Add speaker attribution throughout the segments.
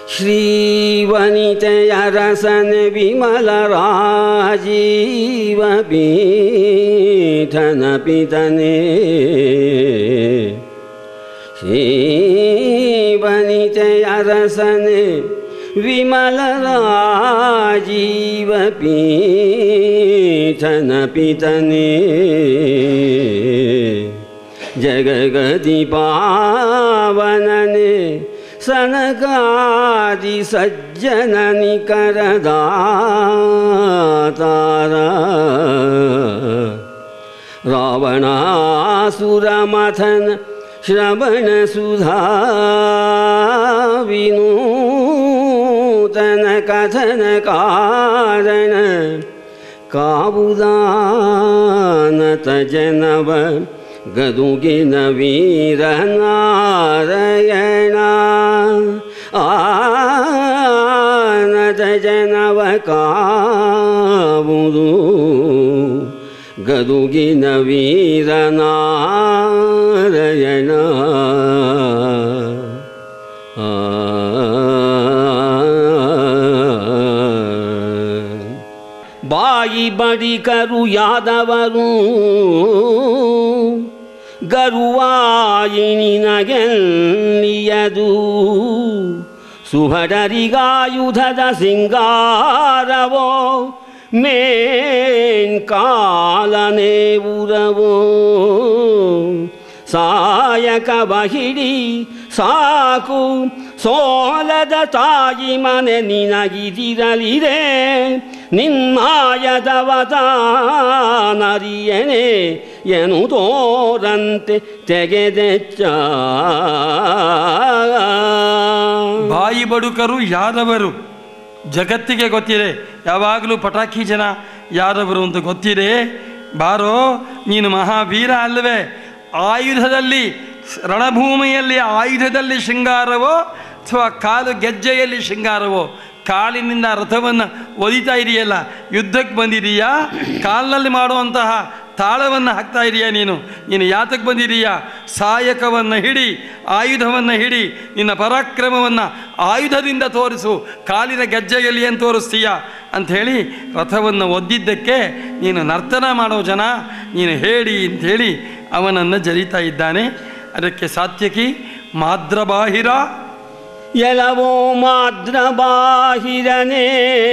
Speaker 1: ಶ್ರೀವನಿತೆಯ ರಸನ ವಿಮಲ ರಾಜೀವ ಪೀಠನ ಪಿತನೇ ಶ್ರೀವನಿತೆಯ ರಸನೆ ವಿಮಲ ರಾಜೀವ ಪೀಠನ ಪಿತನೇ ಜಗಗತಿ ಪಾವನನೆ ಸನಕಾದಿ ಸಜ್ಜನ ನಿಕರದಾತಾರ ರಾವಣಾಸುರ ಮಥನ ಶ್ರವಣ ಸುಧಾ ವಿನೂತನ ಕಥನ ಕಾರಣ ಕಾವುದಾನತ ಜನವ ಗದುಗಿನ ವೀರ ನಾರಾಯಣ ಆನದ ಜನವ ಕಾವುದು ಗದುಗಿನ ವೀರ ನಾರಾಯಣ ಆ ಬಾಯಿ ಬಡಿಕರು ಯಾದವರು ಗರುವಾಯಿನಿನಗೆಲ್ಲಿಯದು ಸುಭಟರಿಗಾಯುಧದ ಸಿಂಗಾರವೋ ಮೇನ್ ಕಾಲನೆ ಉರವೋ ಸಾಯಕ ಬಹಿಡಿ ಸಾಕು ಸೋಲದ ತಾಯಿ ಮನೆ ನಿನಗಿದಿರಲಿದೆ ನಿನ್ಮಾಯದವತಾನರಿಯನೆ ಎನು ತೋರಂತೆ ತೆಗೆದೆಚ್ಚ
Speaker 2: ಬಾಯಿ ಬಡುಕರು ಯಾದವರು ಜಗತ್ತಿಗೆ ಗೊತ್ತಿದೆ ಯಾವಾಗಲೂ ಪಟಾಕಿ ಜನ ಯಾದವರು ಅಂತ ಗೊತ್ತಿದೆ ಬಾರೋ ನೀನು ಮಹಾವೀರ ಅಲ್ಲವೇ ಆಯುಧದಲ್ಲಿ ರಣಭೂಮಿಯಲ್ಲಿ ಆಯುಧದಲ್ಲಿ ಶೃಂಗಾರವೋ ಅಥವಾ ಕಾಲು ಗೆಜ್ಜೆಯಲ್ಲಿ ಶೃಂಗಾರವೋ ಕಾಲಿನಿಂದ ರಥವನ್ನು ಒದಿತಾ ಇದೆಯಲ್ಲ ಯುದ್ಧಕ್ಕೆ ಬಂದಿದೀಯಾ ಕಾಲಿನಲ್ಲಿ ಮಾಡುವಂತಹ ತಾಳವನ್ನು ಹಾಕ್ತಾ ಇದೀಯಾ ನೀನು ನೀನು ಯಾತಕ್ಕೆ ಬಂದಿದೀಯಾ ಸಾಯಕವನ್ನು ಹಿಡಿ ಆಯುಧವನ್ನು ಹಿಡಿ ನಿನ್ನ ಪರಾಕ್ರಮವನ್ನು ಆಯುಧದಿಂದ ತೋರಿಸು ಕಾಲಿನ ಗೆಜ್ಜೆಯಲ್ಲಿ ಏನು ತೋರಿಸ್ತೀಯ ಅಂಥೇಳಿ ರಥವನ್ನು ಒದ್ದಿದ್ದಕ್ಕೆ ನೀನು ನರ್ತನ ಮಾಡೋ ಜನ ನೀನು ಹೇಳಿ ಅಂಥೇಳಿ ಅವನನ್ನು ಜರಿತಾ ಇದ್ದಾನೆ ಅದಕ್ಕೆ ಸಾತ್ಯಕಿ ಮಾದ್ರಬಾಹಿರ
Speaker 1: ಎಲವೋ ಮಾದ್ರ ಬಾಹಿರನೇ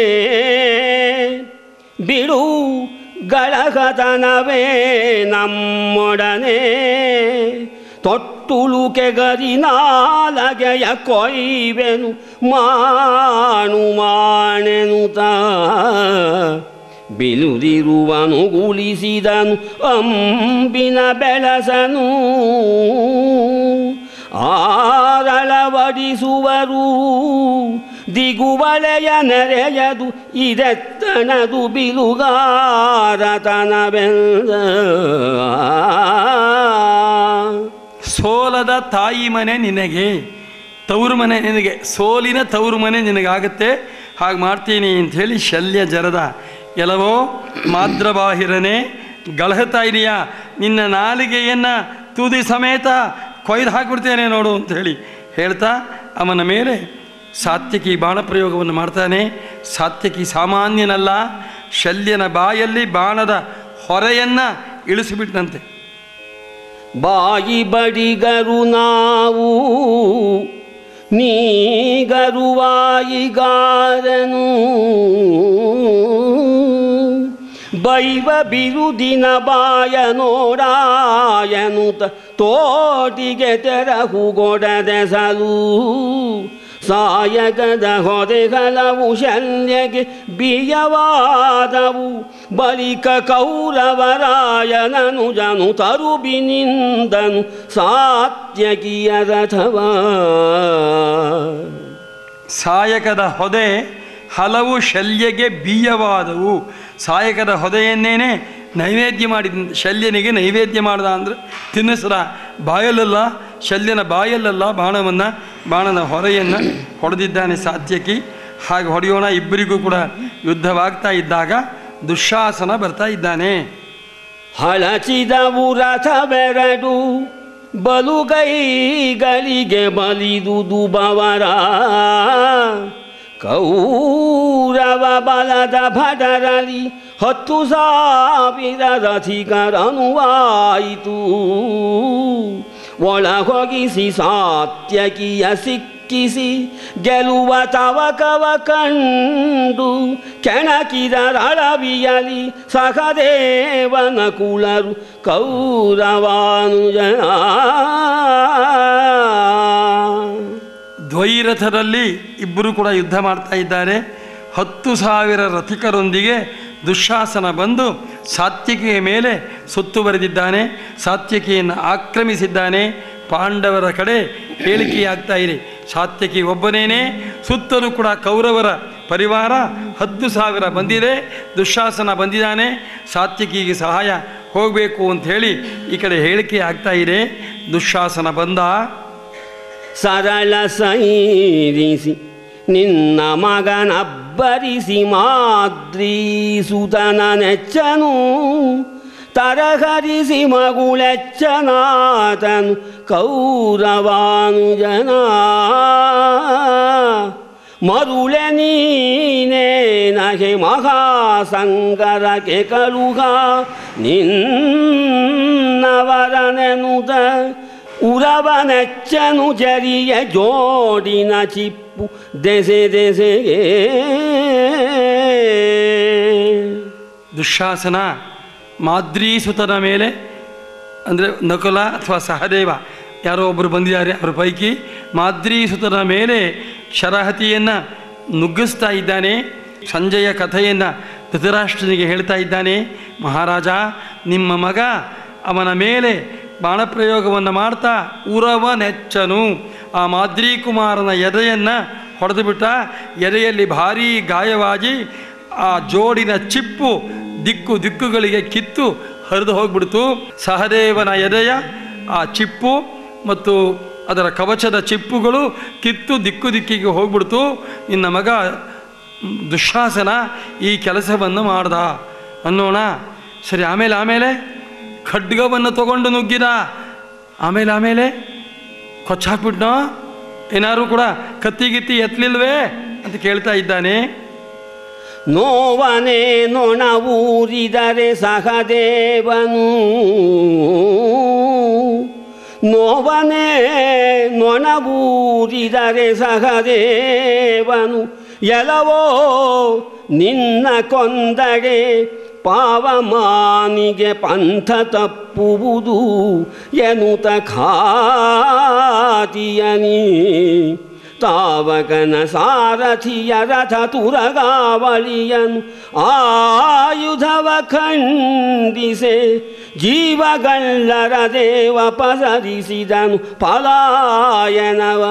Speaker 1: ಬಿಡು ಗಳಗತನವೇ ನಮ್ಮೊಡನೆ ತೊಟ್ಟುಳುಕೆ ಗರಿ ನಾಲಗೆಯ ಕೊಯ್ವೆನು ಮಾಣು ಮಾಣೆನುತ ಬಿಲುದಿರುವನು ಗುಳಿಸಿದನು ಅಂಬಿನ ಬೆಳಸನು ಆರಳವಡಿಸುವರು ದಿಗುವಳೆಯ ನೆರೆಯದು ಇದೆತ್ತನದು ಬಿಲುಗಾರತನವೆಂದ
Speaker 2: ಸೋಲದ ತಾಯಿ ಮನೆ ನಿನಗೆ ತವರು ಮನೆ ನಿನಗೆ ಸೋಲಿನ ತವರು ಮನೆ ನಿನಗಾಗತ್ತೆ ಹಾಗೆ ಮಾಡ್ತೀನಿ ಅಂಥೇಳಿ ಶಲ್ಯ ಜರದ ಎಲ್ಲವೋ ಮಾದ್ರಬಾಹಿರನೇ ಗಳಹತಾ ಇದೆಯಾ ನಿನ್ನ ನಾಲಿಗೆಯನ್ನು ತುದಿ ಸಮೇತ ಕೊಯ್ದು ಹಾಕ್ಬಿಡ್ತೇನೆ ನೋಡು ಅಂತ ಹೇಳಿ ಹೇಳ್ತಾ ಅವನ ಮೇಲೆ ಸಾತ್ಯಕಿ ಬಾಣ ಪ್ರಯೋಗವನ್ನು ಮಾಡ್ತಾನೆ ಸಾತ್ಯಕಿ ಸಾಮಾನ್ಯನಲ್ಲ ಶಲ್ಯನ ಬಾಯಲ್ಲಿ ಬಾಣದ ಹೊರೆಯನ್ನು ಇಳಿಸಿಬಿಟ್ಟಂತೆ
Speaker 1: ಬಾಯಿ ಬಡಿಗರು ನಾವು ನೀಗರುವಾಯಿಗಾರನು ಬೈವ ಬಿರುದಿನ ಬಾಯ ನೋಡಾಯನು ತೋಟಿಗೆ ತೆರಹುಗೊಡದೆಸಲು ಸಾಯಗದ ಹೊರೆಗಳವು ಶಲ್ಯಗೆ ಬಿಯವಾದವು ಬಳಿಕ ಕೌರವರಾಯನನು ಜನು ತರುಬಿನಿಂದನು ಸಾತ್ಯಕಿಯ ರಥವ
Speaker 2: ಸಾಯಕದ ಹೊದೆ ಹಲವು ಶಲ್ಯಗೆ ಬೀಯವಾದವು ಸಾಯಕದ ಹೊದೆಯನ್ನೇನೆ ನೈವೇದ್ಯ ಮಾಡಿದ ಶಲ್ಯನಿಗೆ ನೈವೇದ್ಯ ಮಾಡ್ದ ಅಂದರೆ ತಿನ್ನಿಸ್ರ ಬಾಯಲ್ಲಲ್ಲ ಶಲ್ಯನ ಬಾಯಲ್ಲಲ್ಲ ಬಾಣವನ್ನು ಬಾಣದ ಹೊರೆಯನ್ನು ಹೊಡೆದಿದ್ದಾನೆ ಸಾತ್ಯಕಿ ಹಾಗೆ ಹೊಡೆಯೋಣ ಇಬ್ಬರಿಗೂ ಕೂಡ ಯುದ್ಧವಾಗ್ತಾ ಇದ್ದಾಗ ದುಶ್ಯಾಸನ ಬರ್ತಾ ಇದ್ದಾನೆ
Speaker 1: ಹಳಚಿದವು ರಥವೆರಡು ಬಲುಗೈಗಳಿಗೆ ಬಲಿದುದು ಬವರ ಕೌರವ ಬಲದ ಭಟರಲಿ ಹತ್ತು ಸಾವಿರ ರಥಿಕರನುವಾಯಿತು ಒಳಹೊಗಿಸಿ ಸಾತ್ಯಕಿಯ ಸಿಕ್ಕಿಸಿ ಗೆಲುವ ತವಕವ ಕಂಡು ಕೆಣಕಿದರಳವಿಯಲಿ ಸಹದೇವನ ಕುಳರು ಕೌರವಾನುಜನ
Speaker 2: ದ್ವೈರಥರಲ್ಲಿ ಇಬ್ಬರು ಕೂಡ ಯುದ್ಧ ಮಾಡ್ತಾ ಇದ್ದಾರೆ ಹತ್ತು ಸಾವಿರ ರಥಿಕರೊಂದಿಗೆ ದುಶ್ಯಾಸನ ಬಂದು ಸಾತ್ಯಕಿಯ ಮೇಲೆ ಸುತ್ತುವರೆದಿದ್ದಾನೆ ಸಾತ್ಯಕಿಯನ್ನು ಆಕ್ರಮಿಸಿದ್ದಾನೆ ಪಾಂಡವರ ಕಡೆ ಹೇಳಿಕೆಯಾಗ್ತಾ ಇದೆ ಸಾತ್ಯಕಿ ಒಬ್ಬನೇನೆ ಸುತ್ತಲೂ ಕೂಡ ಕೌರವರ ಪರಿವಾರ ಹತ್ತು ಸಾವಿರ ಬಂದಿದೆ ದುಶ್ಯಾಸನ ಬಂದಿದ್ದಾನೆ ಸಾತ್ಯಕಿಗೆ ಸಹಾಯ ಹೋಗಬೇಕು ಅಂತ ಹೇಳಿ ಈ ಕಡೆ ಹೇಳಿಕೆ ಆಗ್ತಾ ಇದೆ ದುಶ್ಯಾಸನ ಬಂದ
Speaker 1: ಸರಳ ಸೈರಿಸಿ ನಿನ್ನ ಮಗನಬ್ಬರಿಸಿ ಮಾದ್ರಿ ಸುತನ ನೆಚ್ಚನು ತರಹರಿಸಿ ಮಗುಳೆಚ್ಚನಾತನು ಕೌರವಾನುಜನ ಮರುಳೆ ನೀನೇ ನಗೆ ಮಹಾಸಂಗರಕ್ಕೆ ಕಳುಗ ನಿನ್ನವರನೆನುದ ಉರವನೆಚ್ಚನು ಜರಿಯ ಜೋಡಿನ ಚಿಪ್ಪು ದೆಸೆ ದೆಸೆಗೆ
Speaker 2: ದುಶ್ಯಾಸನ ಮಾದ್ರೀಸುತನ ಮೇಲೆ ಅಂದರೆ ನಕುಲ ಅಥವಾ ಸಹದೇವ ಯಾರೋ ಒಬ್ಬರು ಬಂದಿದ್ದಾರೆ ಅವರ ಪೈಕಿ ಮಾದ್ರೀಸುತನ ಮೇಲೆ ಶರಹತಿಯನ್ನು ನುಗ್ಗಿಸ್ತಾ ಇದ್ದಾನೆ ಸಂಜೆಯ ಕಥೆಯನ್ನು ಧೃತರಾಷ್ಟ್ರನಿಗೆ ಹೇಳ್ತಾ ಇದ್ದಾನೆ ಮಹಾರಾಜ ನಿಮ್ಮ ಮಗ ಅವನ ಮೇಲೆ ಬಾಣಪ್ರಯೋಗವನ್ನು ಮಾಡ್ತಾ ಉರವ ನೆಚ್ಚನು ಆ ಮಾದ್ರಿ ಕುಮಾರನ ಎದೆಯನ್ನು ಹೊಡೆದು ಬಿಟ್ಟ ಎದೆಯಲ್ಲಿ ಭಾರೀ ಗಾಯವಾಗಿ ಆ ಜೋಡಿನ ಚಿಪ್ಪು ದಿಕ್ಕು ದಿಕ್ಕುಗಳಿಗೆ ಕಿತ್ತು ಹರಿದು ಹೋಗ್ಬಿಡ್ತು ಸಹದೇವನ ಎದೆಯ ಆ ಚಿಪ್ಪು ಮತ್ತು ಅದರ ಕವಚದ ಚಿಪ್ಪುಗಳು ಕಿತ್ತು ದಿಕ್ಕು ದಿಕ್ಕಿಗೆ ಹೋಗ್ಬಿಡ್ತು ನಿನ್ನ ಮಗ ದುಶ್ಯಾಸನ ಈ ಕೆಲಸವನ್ನು ಮಾಡ್ದ ಅನ್ನೋಣ ಸರಿ ಆಮೇಲೆ ಆಮೇಲೆ ಖಡ್ಗವನ್ನು ತಗೊಂಡು ನುಗ್ಗಿದ ಆಮೇಲೆ ಆಮೇಲೆ ಕೊಚ್ಚಾಕ್ಬಿಟ್ನೋ ಏನಾರು ಕೂಡ ಕತ್ತಿ ಗಿತ್ತಿ ಎತ್ತಲಿಲ್ವೇ ಅಂತ ಕೇಳ್ತಾ ಇದ್ದಾನೆ
Speaker 1: ನೋವನೇ ನೊಣವೂರಿದರೆ ಸಹದೇವನು ನೋವನೇ ನೊಣವೂರಿದರೆ ಸಹದೇವನು ಎಲವೋ ನಿನ್ನ ಕೊಂದಡೆ ಪಾವಮಾನಿಗೆ ಪಂಥ ತಪ್ಪುವುದು ಎನ್ನುತ್ತ ಖಾತಿಯನಿ ತಾವಕನ ಸಾರಥಿಯ ರಥ ತುರಗಾವಳಿಯನು ಆಯುಧವ ಖಂಡಿಸೆ ಜೀವಗಳ್ಳರ ದೇವ ಪಸರಿಸಿದನು ಪಲಾಯನವ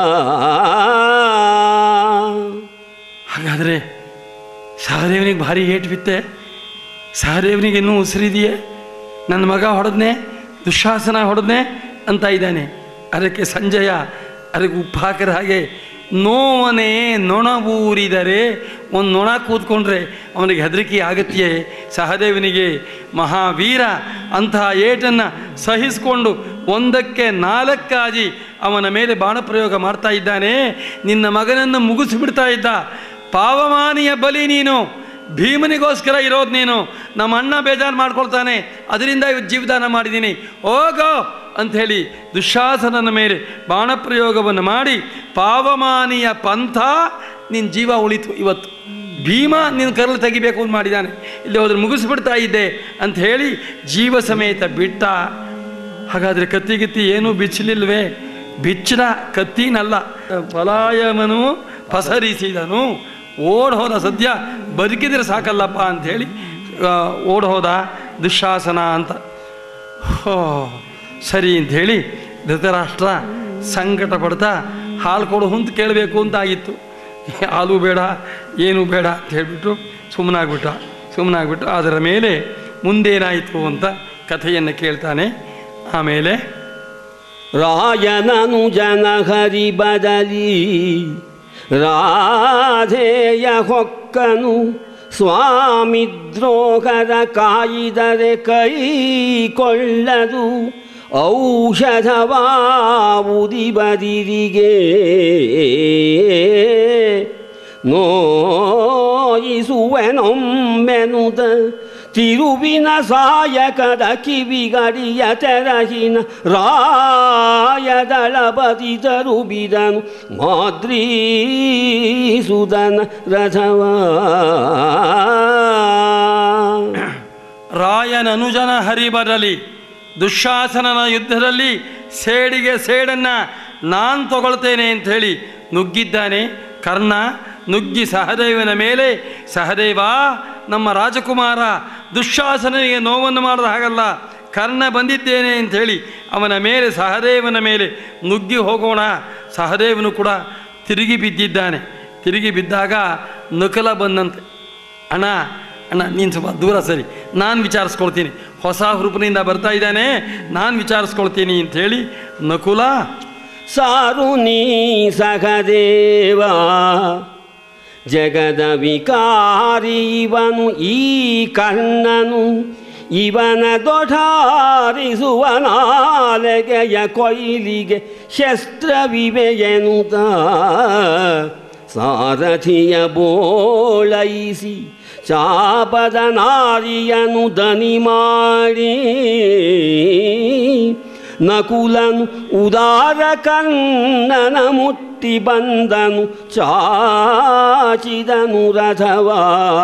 Speaker 2: ಹಾಗಾದರೆ ಸಹದೇವನಿಗೆ ಭಾರಿ ಏಟು ಬಿತ್ತೆ ಸಹದೇವನಿಗೆ ಇನ್ನೂ ಉಸಿರಿದೆಯೇ ನನ್ನ ಮಗ ಹೊಡೆದ್ನೆ ದುಶ್ಯಾಸನ ಹೊಡೆದ್ನೆ ಅಂತ ಇದ್ದಾನೆ ಅದಕ್ಕೆ ಸಂಜಯ ಅದಕ್ಕೆ ಉಪ್ಪು ಹಾಕಿದ ಹಾಗೆ ನೋವನೇ ನೊಣಬೂರಿದರೆ ಒಂದು ನೊಣ ಕೂತ್ಕೊಂಡ್ರೆ ಅವನಿಗೆ ಹೆದರಿಕೆ ಆಗತ್ತೆಯೇ ಸಹದೇವನಿಗೆ ಮಹಾವೀರ ಅಂತಹ ಏಟನ್ನು ಸಹಿಸಿಕೊಂಡು ಒಂದಕ್ಕೆ ನಾಲ್ಕಾಗಿ ಅವನ ಮೇಲೆ ಬಾಣಪ್ರಯೋಗ ಮಾಡ್ತಾ ಇದ್ದಾನೆ ನಿನ್ನ ಮಗನನ್ನು ಮುಗಿಸಿಬಿಡ್ತಾ ಇದ್ದ ಪಾವಮಾನಿಯ ಬಲಿ ನೀನು ಭೀಮನಿಗೋಸ್ಕರ ಇರೋದು ನೀನು ನಮ್ಮ ಅಣ್ಣ ಬೇಜಾರು ಮಾಡ್ಕೊಳ್ತಾನೆ ಅದರಿಂದ ಇವತ್ತು ಜೀವದಾನ ಮಾಡಿದ್ದೀನಿ ಹೋಗೋ ಅಂಥೇಳಿ ದುಶ್ಯಾಸನನ ಮೇಲೆ ಬಾಣಪ್ರಯೋಗವನ್ನು ಮಾಡಿ ಪಾವಮಾನಿಯ ಪಂಥ ನಿನ್ನ ಜೀವ ಉಳಿತು ಇವತ್ತು ಭೀಮ ನಿನ್ನ ಕರಳು ತೆಗಿಬೇಕು ಅಂತ ಮಾಡಿದ್ದಾನೆ ಇಲ್ಲಿ ಹೋದ್ರೆ ಮುಗಿಸ್ಬಿಡ್ತಾ ಇದ್ದೆ ಅಂತ ಹೇಳಿ ಜೀವ ಸಮೇತ ಬಿಟ್ಟ ಹಾಗಾದರೆ ಕತ್ತಿ ಗಿತ್ತಿ ಏನೂ ಬಿಚ್ಚಲಿಲ್ವೇ ಬಿಚ್ಚಿದ ಕತ್ತಿನಲ್ಲ ಪಲಾಯಮನು ಪಸರಿಸಿದನು ಓಡ್ ಹೋದ ಸದ್ಯ ಬದುಕಿದ್ರೆ ಸಾಕಲ್ಲಪ್ಪ ಅಂಥೇಳಿ ಓಡ್ ಹೋದ ದುಶ್ಯಾಸನ ಅಂತ ಹೋ ಸರಿ ಅಂಥೇಳಿ ಧೃತರಾಷ್ಟ್ರ ಸಂಕಟ ಪಡ್ತಾ ಹಾಲು ಕೊಡು ಅಂತ ಕೇಳಬೇಕು ಅಂತ ಆಗಿತ್ತು ಹಾಲು ಬೇಡ ಏನು ಬೇಡ ಅಂತ ಹೇಳಿಬಿಟ್ಟು ಸುಮ್ಮನಾಗ್ಬಿಟ್ಟ ಸುಮ್ಮನಾಗ್ಬಿಟ್ಟು ಅದರ ಮೇಲೆ ಮುಂದೇನಾಯಿತು ಅಂತ ಕಥೆಯನ್ನು ಕೇಳ್ತಾನೆ ಆಮೇಲೆ
Speaker 1: ರಾಯನನು ಜನಹರಿ ಬದಲಿ ರಾಧೆಯ ಹೊಕ್ಕನು ಸ್ವಾಮಿ ದ್ರೋಹದ ಕಾಯಿದರೆ ಕೈ ಕೊಳ್ಳದು ಔಷಧವಾವುದಿ ಬದಿರಿಗೆ ನೋಯಿಸುವೆನೊಮ್ಮೆನುದ ತಿರುವಿನ ಸಾಯಕದ ಕಿವಿಗಡಿಯ ತೆರಹಿನ ರಾಯದಳ ಬದಿದರು ಬಿದನು ಮಾದ್ರೀಸುದನ ರಥವ
Speaker 2: ರಾಯನನುಜನ ಹರಿಬರಲಿ ದುಶ್ಯಾಸನನ ಯುದ್ಧದಲ್ಲಿ ಸೇಡಿಗೆ ಸೇಡನ್ನು ನಾನು ತಗೊಳ್ತೇನೆ ಅಂತ ಹೇಳಿ ನುಗ್ಗಿದ್ದಾನೆ ಕರ್ಣ ನುಗ್ಗಿ ಸಹದೇವನ ಮೇಲೆ ಸಹದೇವ ನಮ್ಮ ರಾಜಕುಮಾರ ದುಶ್ಯಾಸನಿಗೆ ನೋವನ್ನು ಮಾಡಿದ ಹಾಗಲ್ಲ ಕರ್ಣ ಬಂದಿದ್ದೇನೆ ಅಂತ ಹೇಳಿ ಅವನ ಮೇಲೆ ಸಹದೇವನ ಮೇಲೆ ನುಗ್ಗಿ ಹೋಗೋಣ ಸಹದೇವನು ಕೂಡ ತಿರುಗಿ ಬಿದ್ದಿದ್ದಾನೆ ತಿರುಗಿ ಬಿದ್ದಾಗ ನಕಲ ಬಂದಂತೆ ಅಣ್ಣ ಅಣ್ಣ ನೀನು ಸ್ವಲ್ಪ ದೂರ ಸರಿ ನಾನು ವಿಚಾರಿಸ್ಕೊಳ್ತೀನಿ ಹೊಸ ಹುರುಪಿನಿಂದ ಬರ್ತಾ ಇದ್ದಾನೆ ನಾನು ವಿಚಾರಿಸ್ಕೊಳ್ತೀನಿ ಅಂಥೇಳಿ ನಕುಲ
Speaker 1: ಸಾರು ನೀ ಸಹದೇವ ಜಗದ ವಿಕಾರಿ ಇವನು ಈ ಕಣ್ಣನು ಇವನ ದೊಢಾರಿಸುವ ನಾಲೆಗೆಯ ಕೊಯ್ಲಿಗೆ ಶಸ್ತ್ರವಿವೆಯನುತ ಸಾರಥಿಯ ಬೋಳೈಸಿ ಚಾಪದ ನಾರಿಯನು ದನಿ ಮಾಡಿ ನಕುಲನು ಉದಾರ ಕಣ್ಣನ ಮುಟ್ಟಿ ಬಂದನು ಚಾಚಿದನು ರಥವಾ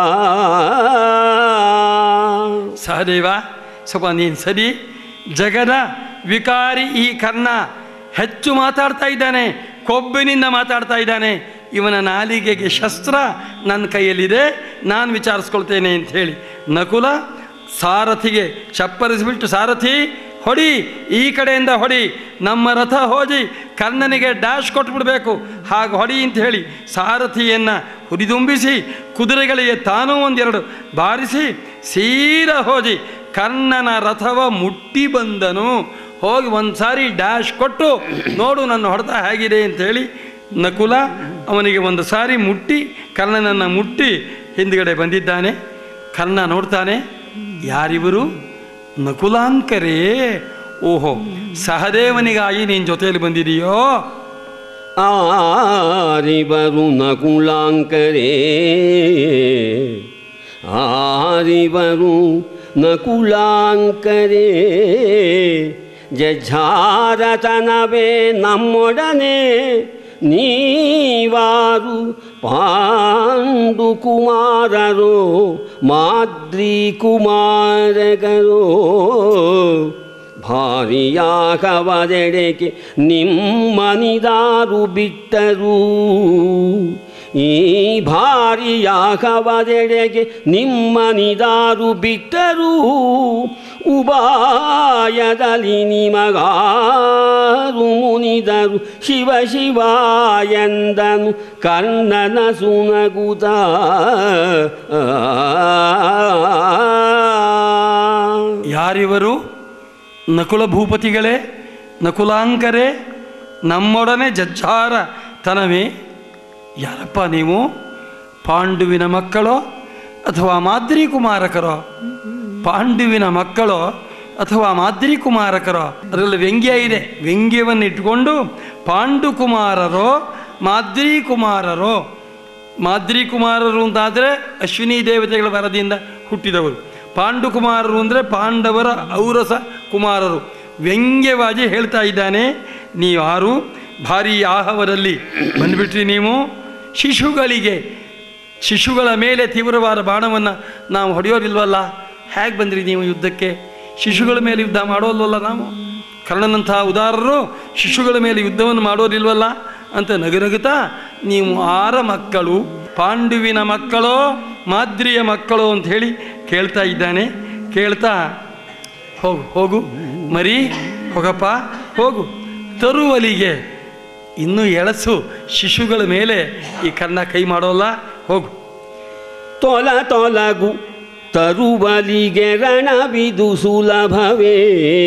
Speaker 2: ಸಹದೇವ ಸ್ವಲ್ಪ ನೀನು ಸರಿ ಜಗದ ವಿಕಾರಿ ಈ ಕರ್ಣ ಹೆಚ್ಚು ಮಾತಾಡ್ತಾ ಇದ್ದಾನೆ ಕೊಬ್ಬಿನಿಂದ ಮಾತಾಡ್ತಾ ಇದ್ದಾನೆ ಇವನ ನಾಲಿಗೆಗೆ ಶಸ್ತ್ರ ನನ್ನ ಕೈಯಲ್ಲಿದೆ ನಾನು ವಿಚಾರಿಸ್ಕೊಳ್ತೇನೆ ಅಂತ ಹೇಳಿ ನಕುಲ ಸಾರಥಿಗೆ ಚಪ್ಪರಿಸಿಬಿಟ್ಟು ಸಾರಥಿ ಹೊಡಿ ಈ ಕಡೆಯಿಂದ ಹೊಡಿ ನಮ್ಮ ರಥ ಹೋಗಿ ಕರ್ಣನಿಗೆ ಡ್ಯಾಶ್ ಕೊಟ್ಬಿಡ್ಬೇಕು ಹಾಗೆ ಹೊಡಿ ಅಂತ ಹೇಳಿ ಸಾರಥಿಯನ್ನು ಹುರಿದುಂಬಿಸಿ ಕುದುರೆಗಳಿಗೆ ತಾನೂ ಒಂದೆರಡು ಬಾರಿಸಿ ಸೀದಾ ಹೋಗಿ ಕರ್ಣನ ರಥವ ಮುಟ್ಟಿ ಬಂದನು ಹೋಗಿ ಒಂದು ಸಾರಿ ಡ್ಯಾಶ್ ಕೊಟ್ಟು ನೋಡು ನನ್ನ ಹೊಡೆತ ಹೇಗಿದೆ ಅಂತೇಳಿ ನಕುಲ ಅವನಿಗೆ ಒಂದು ಸಾರಿ ಮುಟ್ಟಿ ಕರ್ಣನನ್ನು ಮುಟ್ಟಿ ಹಿಂದ್ಗಡೆ ಬಂದಿದ್ದಾನೆ ಕರ್ಣ ನೋಡ್ತಾನೆ ಯಾರಿವರು ನಕುಲಾಂಕರೇ ಓಹೋ ಸಹದೇವನಿಗಾಗಿ ನೀನು ಜೊತೆಯಲ್ಲಿ ಬಂದಿದೆಯೋ
Speaker 1: ಆರಿಬರು ನಕುಲಾಂಕರೇ ಆರಿಬರು ನಕುಲಾಂಕರೇ ಜಜ್ಜಾರತನವೇ ನಮ್ಮೊಡನೆ ನೀವಾರು ಪಾಂಡು ಕುಮಾರರೋ ಮಾದ್ರಿ ಕುಮಾರಗರೋ ಭಾರಿಯಾಗವದೆಡೆಗೆ ನಿಮ್ಮನಿದಾರು ಬಿಟ್ಟರು ಈ ಭಾರಿಯಾಗವದೆಡೆಗೆ ನಿಮ್ಮನಿದಾರು ಬಿಟ್ಟರು ಉಪಾಯದಲ್ಲಿ ನಿಮಗಾರು ಮುನಿದರು ಶಿವ ಶಿವ ಎಂದನು ಕರ್ಣನ ಸುನಗುತ
Speaker 2: ಯಾರಿವರು ನಕುಲ ಭೂಪತಿಗಳೇ ನಕುಲಾಂಕರೇ ನಮ್ಮೊಡನೆ ಜಜ್ಜಾರ ತನವೇ ಯಾರಪ್ಪ ನೀವು ಪಾಂಡುವಿನ ಮಕ್ಕಳೋ ಅಥವಾ ಮಾದ್ರಿ ಕುಮಾರಕರೋ ಪಾಂಡುವಿನ ಮಕ್ಕಳೋ ಅಥವಾ ಮಾದ್ರಿ ಕುಮಾರಕರೋ ಅದರಲ್ಲಿ ವ್ಯಂಗ್ಯ ಇದೆ ವ್ಯಂಗ್ಯವನ್ನು ಇಟ್ಕೊಂಡು ಪಾಂಡು ಕುಮಾರರೋ ಮಾದ್ರಿ ಕುಮಾರರೋ ಮಾದ್ರಿ ಕುಮಾರರು ಅಂತಾದರೆ ಅಶ್ವಿನಿ ದೇವತೆಗಳ ವರದಿಯಿಂದ ಹುಟ್ಟಿದವರು ಪಾಂಡು ಕುಮಾರರು ಅಂದರೆ ಪಾಂಡವರ ಔರಸ ಕುಮಾರರು ವ್ಯಂಗ್ಯವಾಗಿ ಹೇಳ್ತಾ ಇದ್ದಾನೆ ನೀವಾರು ಭಾರಿ ಆಹವರಲ್ಲಿ ಬಂದುಬಿಟ್ರಿ ನೀವು ಶಿಶುಗಳಿಗೆ ಶಿಶುಗಳ ಮೇಲೆ ತೀವ್ರವಾದ ಬಾಣವನ್ನು ನಾವು ಹೊಡೆಯೋದಿಲ್ವಲ್ಲ ಹೇಗೆ ಬಂದ್ರಿ ನೀವು ಯುದ್ಧಕ್ಕೆ ಶಿಶುಗಳ ಮೇಲೆ ಯುದ್ಧ ಮಾಡೋಲ್ವಲ್ಲ ನಾವು ಕರ್ಣನಂತಹ ಉದಾರರು ಶಿಶುಗಳ ಮೇಲೆ ಯುದ್ಧವನ್ನು ಮಾಡೋದಿಲ್ವಲ್ಲ ಅಂತ ನಗುನಗುತ್ತಾ ನೀವು ಆರ ಮಕ್ಕಳು ಪಾಂಡುವಿನ ಮಕ್ಕಳೋ ಮಾದ್ರಿಯ ಮಕ್ಕಳೋ ಅಂತ ಹೇಳಿ ಕೇಳ್ತಾ ಇದ್ದಾನೆ ಕೇಳ್ತಾ ಹೋಗು ಹೋಗು ಮರಿ ಹೋಗಪ್ಪ ಹೋಗು ತರುವಲಿಗೆ ಇನ್ನೂ ಎಳಸು ಶಿಶುಗಳ ಮೇಲೆ ಈ ಕರ್ಣ ಕೈ ಮಾಡೋಲ್ಲ ಹೋಗು
Speaker 1: ತೊಲ ತೊಲಗು ತರುವಲಿಗೆ ರಣವಿದು ಸುಲಭವೇ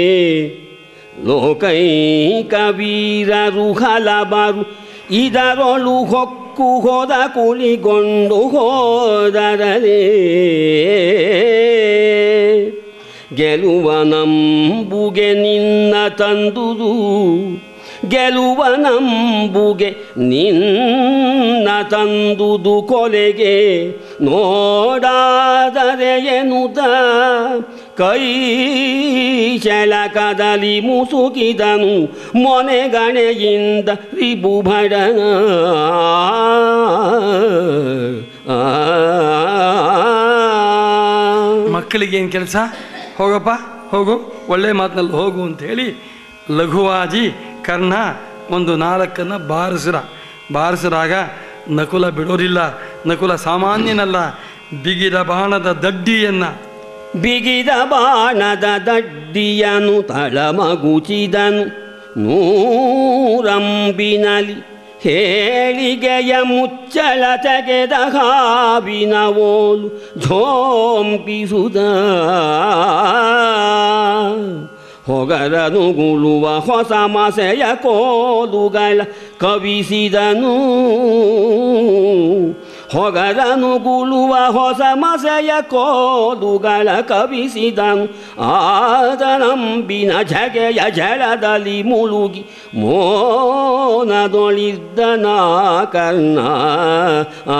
Speaker 1: ಲೋಕೈಕ ವೀರರು ಹಲಬರು ಇದರೊಳು ಹೊಕ್ಕು ಹೋದ ಕುಳಿಗೊಂಡು ಹೋದರಲೇ ಗೆಲುವ ನಂಬುಗೆ ನಿನ್ನ ತಂದುದು ಗೆಲುವ ನಂಬುಗೆ ನಿನ್ನ ತಂದುದು ಕೊಲೆಗೆ ನೋಡಾದರೆ ಎನ್ನುತ್ತ ಕೈ ಶಲಕದಲ್ಲಿ ಮುಸುಕಿದನು ಮೊನೆಗಣೆಯಿಂದ ರಿಬುಭಡನ
Speaker 2: ಮಕ್ಕಳಿಗೆ ಏನು ಕೆಲಸ ಹೋಗಪ್ಪ ಹೋಗು ಒಳ್ಳೆ ಮಾತಿನಲ್ಲಿ ಹೋಗು ಅಂತೇಳಿ ಲಘುವಾಜಿ ಕರ್ಣ ಒಂದು ನಾಲ್ಕನ್ನು ಬಾರಿಸಿದ ಬಾರಿಸಿದಾಗ ನಕುಲ ಬಿಡೋರಿಲ್ಲ ನಕುಲ ಸಾಮಾನ್ಯನಲ್ಲ ಬಿಗಿದ ಬಾಣದ ದಡ್ಡಿಯನ್ನು
Speaker 1: ಬಿಗಿದ ಬಾಣದ ದಡ್ಡಿಯನು ತಳಮಗುಚಿದನು ನೂರಂಬಿನಲಿ ಹೇಳಿಗೆಯ ಮುಚ್ಚಳ ತೆಗೆದ ಹಾವಿನ ಓಲು ಝೋಂಪಿಸುದ ಹೊಗರನು ಗುಳುವ ಹೊಸ ಮಸೆಯ ಕೋಲುಗಳ ಕವಿಸಿದನು ಹೊಗರನು ಗುಳುವ ಹೊಸ ಮಸೆಯ ಕೋಲುಗಳ ಕವಿಸಿದನು ಆದನಂಬಿನ ಝಗೆಯ ಜಳದಲ್ಲಿ ಮುಳುಗಿ ಮೋನದೊಳಿದ್ದನ ಕರ್ಣ ಆ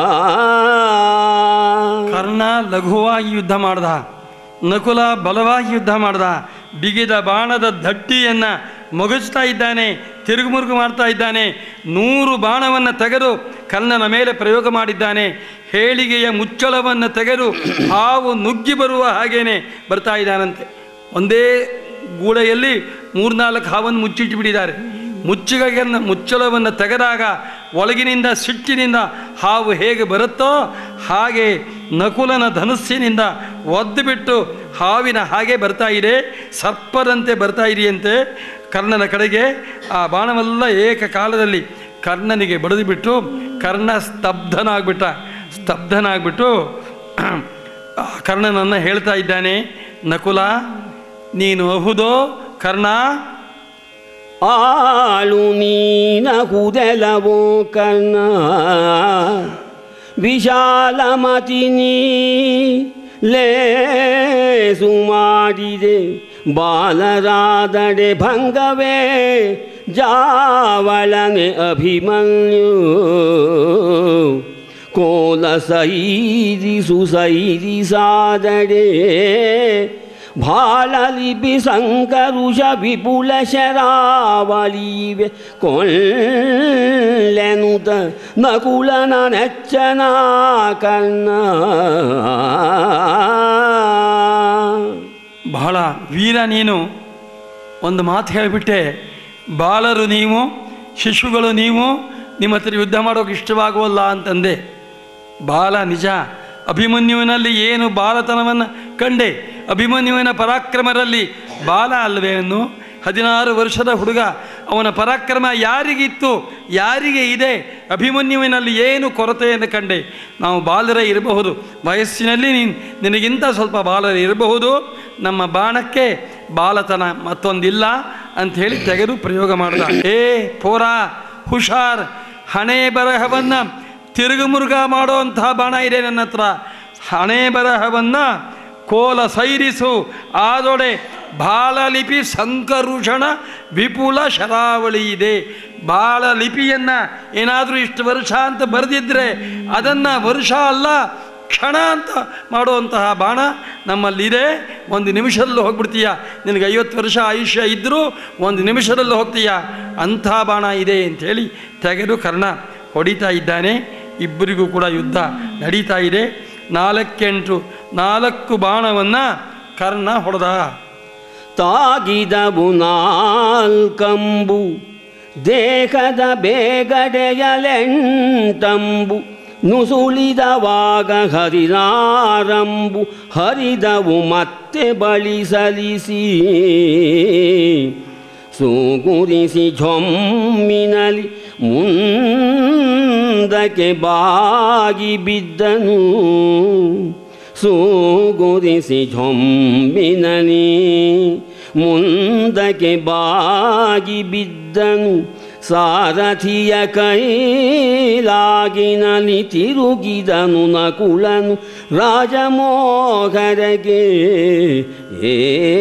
Speaker 2: ಕರ್ಣ ಲಘುವಾಗಿ ಯುದ್ಧ ಮಾಡ್ದ ನಕುಲ ಬಲವಾಗಿ ಯುದ್ಧ ಮಾಡ್ದ ಬಿಗಿದ ಬಾಣದ ದಡ್ಡಿಯನ್ನು ಮೊಗಚ್ತಾ ಇದ್ದಾನೆ ತಿರುಗುಮುರುಗು ಮಾಡ್ತಾ ಇದ್ದಾನೆ ನೂರು ಬಾಣವನ್ನು ತೆಗೆದು ಕರ್ಣನ ಮೇಲೆ ಪ್ರಯೋಗ ಮಾಡಿದ್ದಾನೆ ಹೇಳಿಗೆಯ ಮುಚ್ಚಳವನ್ನು ತೆಗೆದು ಹಾವು ನುಗ್ಗಿ ಬರುವ ಹಾಗೇನೆ ಬರ್ತಾ ಇದ್ದಾನಂತೆ ಒಂದೇ ಗೂಡೆಯಲ್ಲಿ ಮೂರ್ನಾಲ್ಕು ಹಾವನ್ನು ಮುಚ್ಚಿಟ್ಟು ಬಿಟ್ಟಿದ್ದಾರೆ ಮುಚ್ಚುಗೆಯನ್ನು ಮುಚ್ಚಳವನ್ನು ತೆಗೆದಾಗ ಒಳಗಿನಿಂದ ಸಿಟ್ಟಿನಿಂದ ಹಾವು ಹೇಗೆ ಬರುತ್ತೋ ಹಾಗೆ ನಕುಲನ ಧನುಸ್ಸಿನಿಂದ ಒದ್ದು ಬಿಟ್ಟು ಹಾವಿನ ಹಾಗೆ ಬರ್ತಾ ಇದೆ ಸರ್ಪದಂತೆ ಬರ್ತಾ ಇದೆಯಂತೆ ಕರ್ಣನ ಕಡೆಗೆ ಆ ಬಾಣವೆಲ್ಲ ಏಕಕಾಲದಲ್ಲಿ ಕರ್ಣನಿಗೆ ಬಡಿದು ಬಿಟ್ಟು ಕರ್ಣ ಸ್ತಬ್ಧನಾಗ್ಬಿಟ್ಟ ಸ್ತಬ್ಧನಾಗ್ಬಿಟ್ಟು ಆ ಕರ್ಣನನ್ನು ಹೇಳ್ತಾ ಇದ್ದಾನೆ ನಕುಲ ನೀನು ಅಹುದೋ ಕರ್ಣ
Speaker 1: ಆಳು ನೀನ ಹುದೆಲವೋ ಕರ್ಣ ವಿಶಾಲಮತಿ ನೀ ಲೇಸು ಮಾಡಿದೆ ಬಾಲರಾದಡೆ ಭಂಗವೇ ಜಾವಳನೆ ಅಭಿಮನ್ಯು ಕೋಲ ಸೈರಿಸು ಸೈರಿಸಾದಡೆ ಭಾಳಲಿಪಿ ಸಂಕರುಷ ವಿಪುಲ ಶರಾವಳಿವೆ ಕೊಳ್ಳೆನುತ ನಕುಲನ ನೆಚ್ಚನ ಕರ್ಣ
Speaker 2: ಬಹಳ ವೀರ ನೀನು ಒಂದು ಮಾತು ಹೇಳಿಬಿಟ್ಟೆ ಬಾಲರು ನೀವು ಶಿಶುಗಳು ನೀವು ನಿಮ್ಮ ಹತ್ರ ಯುದ್ಧ ಮಾಡೋಕೆ ಇಷ್ಟವಾಗುವಲ್ಲ ಅಂತಂದೆ ಬಾಲ ನಿಜ ಅಭಿಮನ್ಯುವಿನಲ್ಲಿ ಏನು ಬಾಲತನವನ್ನು ಕಂಡೆ ಅಭಿಮನ್ಯುವಿನ ಪರಾಕ್ರಮರಲ್ಲಿ ಬಾಲ ಅಲ್ವೇ ಅನ್ನು ಹದಿನಾರು ವರ್ಷದ ಹುಡುಗ ಅವನ ಪರಾಕ್ರಮ ಯಾರಿಗಿತ್ತು ಯಾರಿಗೆ ಇದೆ ಅಭಿಮನ್ಯುವಿನಲ್ಲಿ ಏನು ಕೊರತೆಯನ್ನು ಕಂಡೆ ನಾವು ಬಾಲರೇ ಇರಬಹುದು ವಯಸ್ಸಿನಲ್ಲಿ ನೀನು ನಿನಗಿಂತ ಸ್ವಲ್ಪ ಬಾಲರೇ ಇರಬಹುದು ನಮ್ಮ ಬಾಣಕ್ಕೆ ಬಾಲತನ ಮತ್ತೊಂದಿಲ್ಲ ಅಂಥೇಳಿ ತೆಗೆದು ಪ್ರಯೋಗ ಮಾಡಿದ ಏ ಪೋರಾ ಹುಷಾರ್ ಹಣೆ ಬರಹವನ್ನು ತಿರುಗುಮುರುಗ ಮಾಡುವಂತಹ ಬಾಣ ಇದೆ ನನ್ನ ಹತ್ರ ಹಣೆ ಬರಹವನ್ನು ಕೋಲ ಸೈರಿಸು ಆದೊಡೆ ಬಾಳಲಿಪಿ ಸಂಕರುಷಣ ವಿಪುಲ ಶರಾವಳಿ ಇದೆ ಬಾಳ ಲಿಪಿಯನ್ನು ಏನಾದರೂ ಇಷ್ಟು ವರ್ಷ ಅಂತ ಬರೆದಿದ್ರೆ ಅದನ್ನು ವರ್ಷ ಅಲ್ಲ ಕ್ಷಣ ಅಂತ ಮಾಡುವಂತಹ ಬಾಣ ನಮ್ಮಲ್ಲಿದೆ ಒಂದು ನಿಮಿಷದಲ್ಲಿ ಹೋಗ್ಬಿಡ್ತೀಯ ನಿನಗೆ ಐವತ್ತು ವರ್ಷ ಆಯುಷ್ಯ ಇದ್ದರೂ ಒಂದು ನಿಮಿಷದಲ್ಲಿ ಹೋಗ್ತೀಯ ಅಂಥ ಬಾಣ ಇದೆ ಅಂಥೇಳಿ ತೆಗೆದು ಕರ್ಣ ಹೊಡಿತಾ ಇದ್ದಾನೆ ಇಬ್ಬರಿಗೂ ಕೂಡ ಯುದ್ಧ ನಡೀತಾ ಇದೆ ನಾಲ್ಕೆಂಟು ನಾಲ್ಕು ಬಾಣವನ್ನು ಕರ್ಣ ಹೊಡೆದ
Speaker 1: ತಾಗಿದವು ನಾಲ್ಕಂಬು ದೇಹದ ಬೇಗಡೆಯಲೆಂಟಂಬು ನುಸುಳಿದವಾಗ ಹರಿನಾರಂಬು ಹರಿದವು ಮತ್ತೆ ಬಳಿ ಸಲಿಸಿ ಸೂಗುರಿಸಿ ಝೊಮ್ಮಿನಲಿ ಮುಂದಕ್ಕೆ ಬಾಗಿ ಬಿದ್ದನು ಸೂಗುರಿಸಿ ಝೊಂಬಿನಲಿ ಮುಂದಕ್ಕೆ ಬಾಗಿ ಬಿದ್ದನು ಸಾರಥಿಯ ಕೈಲಾಗಿನಲಿ ತಿರುಗಿದನು ನಕುಲನು ರಾಜಮೋಹರಗೆ ಏ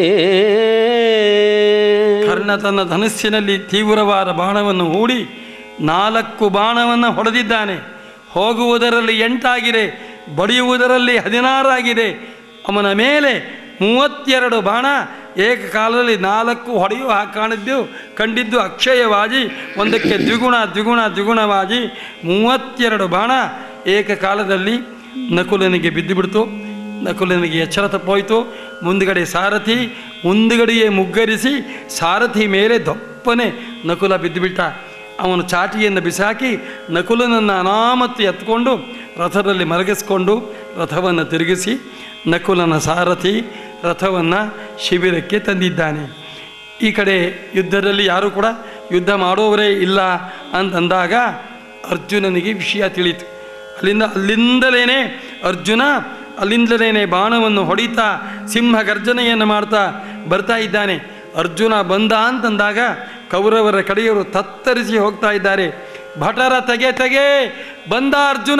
Speaker 2: ಕರ್ಣ ತನ್ನ ಧನುಸ್ಸಿನಲ್ಲಿ ತೀವ್ರವಾದ ಬಾಣವನ್ನು ಹೂಡಿ ನಾಲ್ಕು ಬಾಣವನ್ನು ಹೊಡೆದಿದ್ದಾನೆ ಹೋಗುವುದರಲ್ಲಿ ಎಂಟಾಗಿದೆ ಬಡಿಯುವುದರಲ್ಲಿ ಹದಿನಾರಾಗಿದೆ ಅವನ ಮೇಲೆ ಮೂವತ್ತೆರಡು ಬಾಣ ಏಕಕಾಲದಲ್ಲಿ ನಾಲ್ಕು ಹೊಡೆಯುವ ಹಾಗೆ ಕಾಣಿದ್ದು ಕಂಡಿದ್ದು ಅಕ್ಷಯವಾಗಿ ಒಂದಕ್ಕೆ ದ್ವಿಗುಣ ದ್ವಿಗುಣ ದ್ವಿಗುಣವಾಗಿ ಮೂವತ್ತೆರಡು ಬಾಣ ಏಕಕಾಲದಲ್ಲಿ ನಕುಲನಿಗೆ ಬಿದ್ದುಬಿಡ್ತು ನಕುಲನಿಗೆ ಎಚ್ಚರ ತಪ್ಪೋಯ್ತು ಮುಂದುಗಡೆ ಸಾರಥಿ ಮುಂದುಗಡೆಯೇ ಮುಗ್ಗರಿಸಿ ಸಾರಥಿ ಮೇಲೆ ದಪ್ಪನೆ ನಕುಲ ಬಿದ್ದುಬಿಟ್ಟ ಅವನು ಚಾಟಿಯನ್ನು ಬಿಸಾಕಿ ನಕುಲನನ್ನು ಅನಾಮತ್ತು ಎತ್ಕೊಂಡು ರಥದಲ್ಲಿ ಮಲಗಿಸ್ಕೊಂಡು ರಥವನ್ನು ತಿರುಗಿಸಿ ನಕುಲನ ಸಾರಥಿ ರಥವನ್ನು ಶಿಬಿರಕ್ಕೆ ತಂದಿದ್ದಾನೆ ಈ ಕಡೆ ಯುದ್ಧದಲ್ಲಿ ಯಾರೂ ಕೂಡ ಯುದ್ಧ ಮಾಡುವವರೇ ಇಲ್ಲ ಅಂತಂದಾಗ ಅರ್ಜುನನಿಗೆ ವಿಷಯ ತಿಳಿಯಿತು ಅಲ್ಲಿಂದ ಅಲ್ಲಿಂದಲೇ ಅರ್ಜುನ ಅಲ್ಲಿಂದಲೇ ಬಾಣವನ್ನು ಹೊಡಿತಾ ಸಿಂಹ ಗರ್ಜನೆಯನ್ನು ಮಾಡ್ತಾ ಬರ್ತಾ ಇದ್ದಾನೆ ಅರ್ಜುನ ಬಂದ ಅಂತಂದಾಗ ಕೌರವರ ಕಡೆಯವರು ತತ್ತರಿಸಿ ಹೋಗ್ತಾ ಇದ್ದಾರೆ ಭಟರ ತೆಗೆ ತೆಗೆ ಬಂದ ಅರ್ಜುನ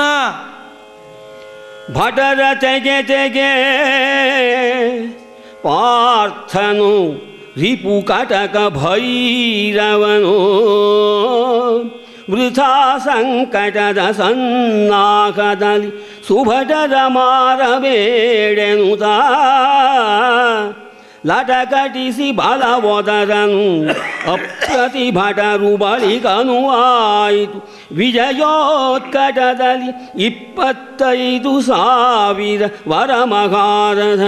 Speaker 1: ಭಟರ ತೆಗೆ ತೆಗೆ ಪಾರ್ಥನು ರಿಪು ಕಟಕ ಭೈರವನು ವೃಥಾ ಸಂಕಟದ ಸನ್ನಾಹದಲ್ಲಿ ಸುಭಟರ ಮಾರಬೇಡೆನುತಾ ಲಟಕಟಿಸಿ ಬಲವೊದರನು ಅಪ್ರತಿಭಟರು ಬಳಿಕನು ಆಯಿತು ವಿಜಯೋತ್ಕಟದಲ್ಲಿ ಇಪ್ಪತ್ತೈದು ಸಾವಿರ ವರಮಗಾರದ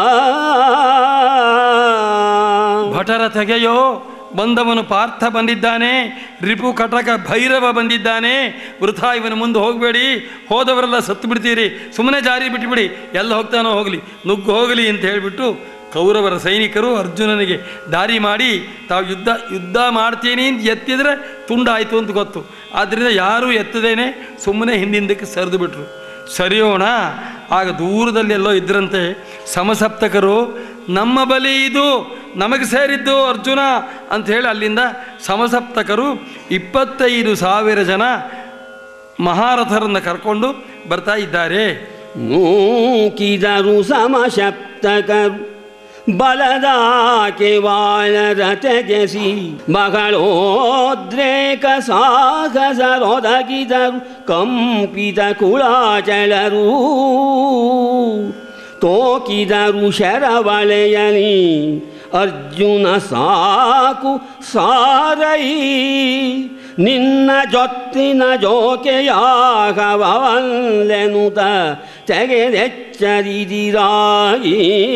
Speaker 2: ಭಟರ ತೆಗೆಯೋ ಬಂದವನು ಪಾರ್ಥ ಬಂದಿದ್ದಾನೆ ರಿಪು ಕಟಕ ಭೈರವ ಬಂದಿದ್ದಾನೆ ವೃಥಾ ಇವನ ಮುಂದೆ ಹೋಗಬೇಡಿ ಹೋದವರೆಲ್ಲ ಸತ್ತು ಬಿಡ್ತೀರಿ ಸುಮ್ಮನೆ ಜಾರಿ ಬಿಟ್ಟುಬಿಡಿ ಎಲ್ಲ ಹೋಗ್ತಾನೋ ಹೋಗಲಿ ನುಗ್ಗು ಹೋಗಲಿ ಅಂತ ಹೇಳಿಬಿಟ್ಟು ಕೌರವರ ಸೈನಿಕರು ಅರ್ಜುನನಿಗೆ ದಾರಿ ಮಾಡಿ ತಾವು ಯುದ್ಧ ಯುದ್ಧ ಮಾಡ್ತೀನಿ ಅಂತ ಎತ್ತಿದರೆ ತುಂಡಾಯಿತು ಅಂತ ಗೊತ್ತು ಆದ್ದರಿಂದ ಯಾರೂ ಎತ್ತದೇನೆ ಸುಮ್ಮನೆ ಹಿಂದಿಂದಕ್ಕೆ ಸರಿದು ಬಿಟ್ರು ಸರಿಯೋಣ ಆಗ ದೂರದಲ್ಲಿ ಎಲ್ಲೋ ಇದ್ರಂತೆ ಸಮಸಪ್ತಕರು ನಮ್ಮ ಬಲಿ ಇದು ನಮಗೆ ಸೇರಿದ್ದು ಅರ್ಜುನ ಅಂತ ಹೇಳಿ ಅಲ್ಲಿಂದ ಸಮಸಪ್ತಕರು ಇಪ್ಪತ್ತೈದು ಸಾವಿರ ಜನ ಮಹಾರಥರನ್ನು ಕರ್ಕೊಂಡು ಬರ್ತಾ ಇದ್ದಾರೆ
Speaker 1: ನೂಕಿದರು ಸಮಶಪ್ತಕರು ಬಲದಾಕೆ ವಾಳರ ತೆಗೆಸಿ ಮಗಳೋದ್ರೇಕ ಸಾಹಸರೊದಗಿದರು ಕಂಪಿತ ಕುಳಾಚಲರು ತೋಕಿದರು ಶರವಳೆಯಲಿ ಅರ್ಜುನ ಸಾಕು ಸಾರೈ ನಿನ್ನ ಜೊತ್ತಿನ ಜೋಕೆಯಾಗವಲ್ಲೆನುತ ತೆಗೆದೆಚ್ಚರಿದಿರಾಗಿ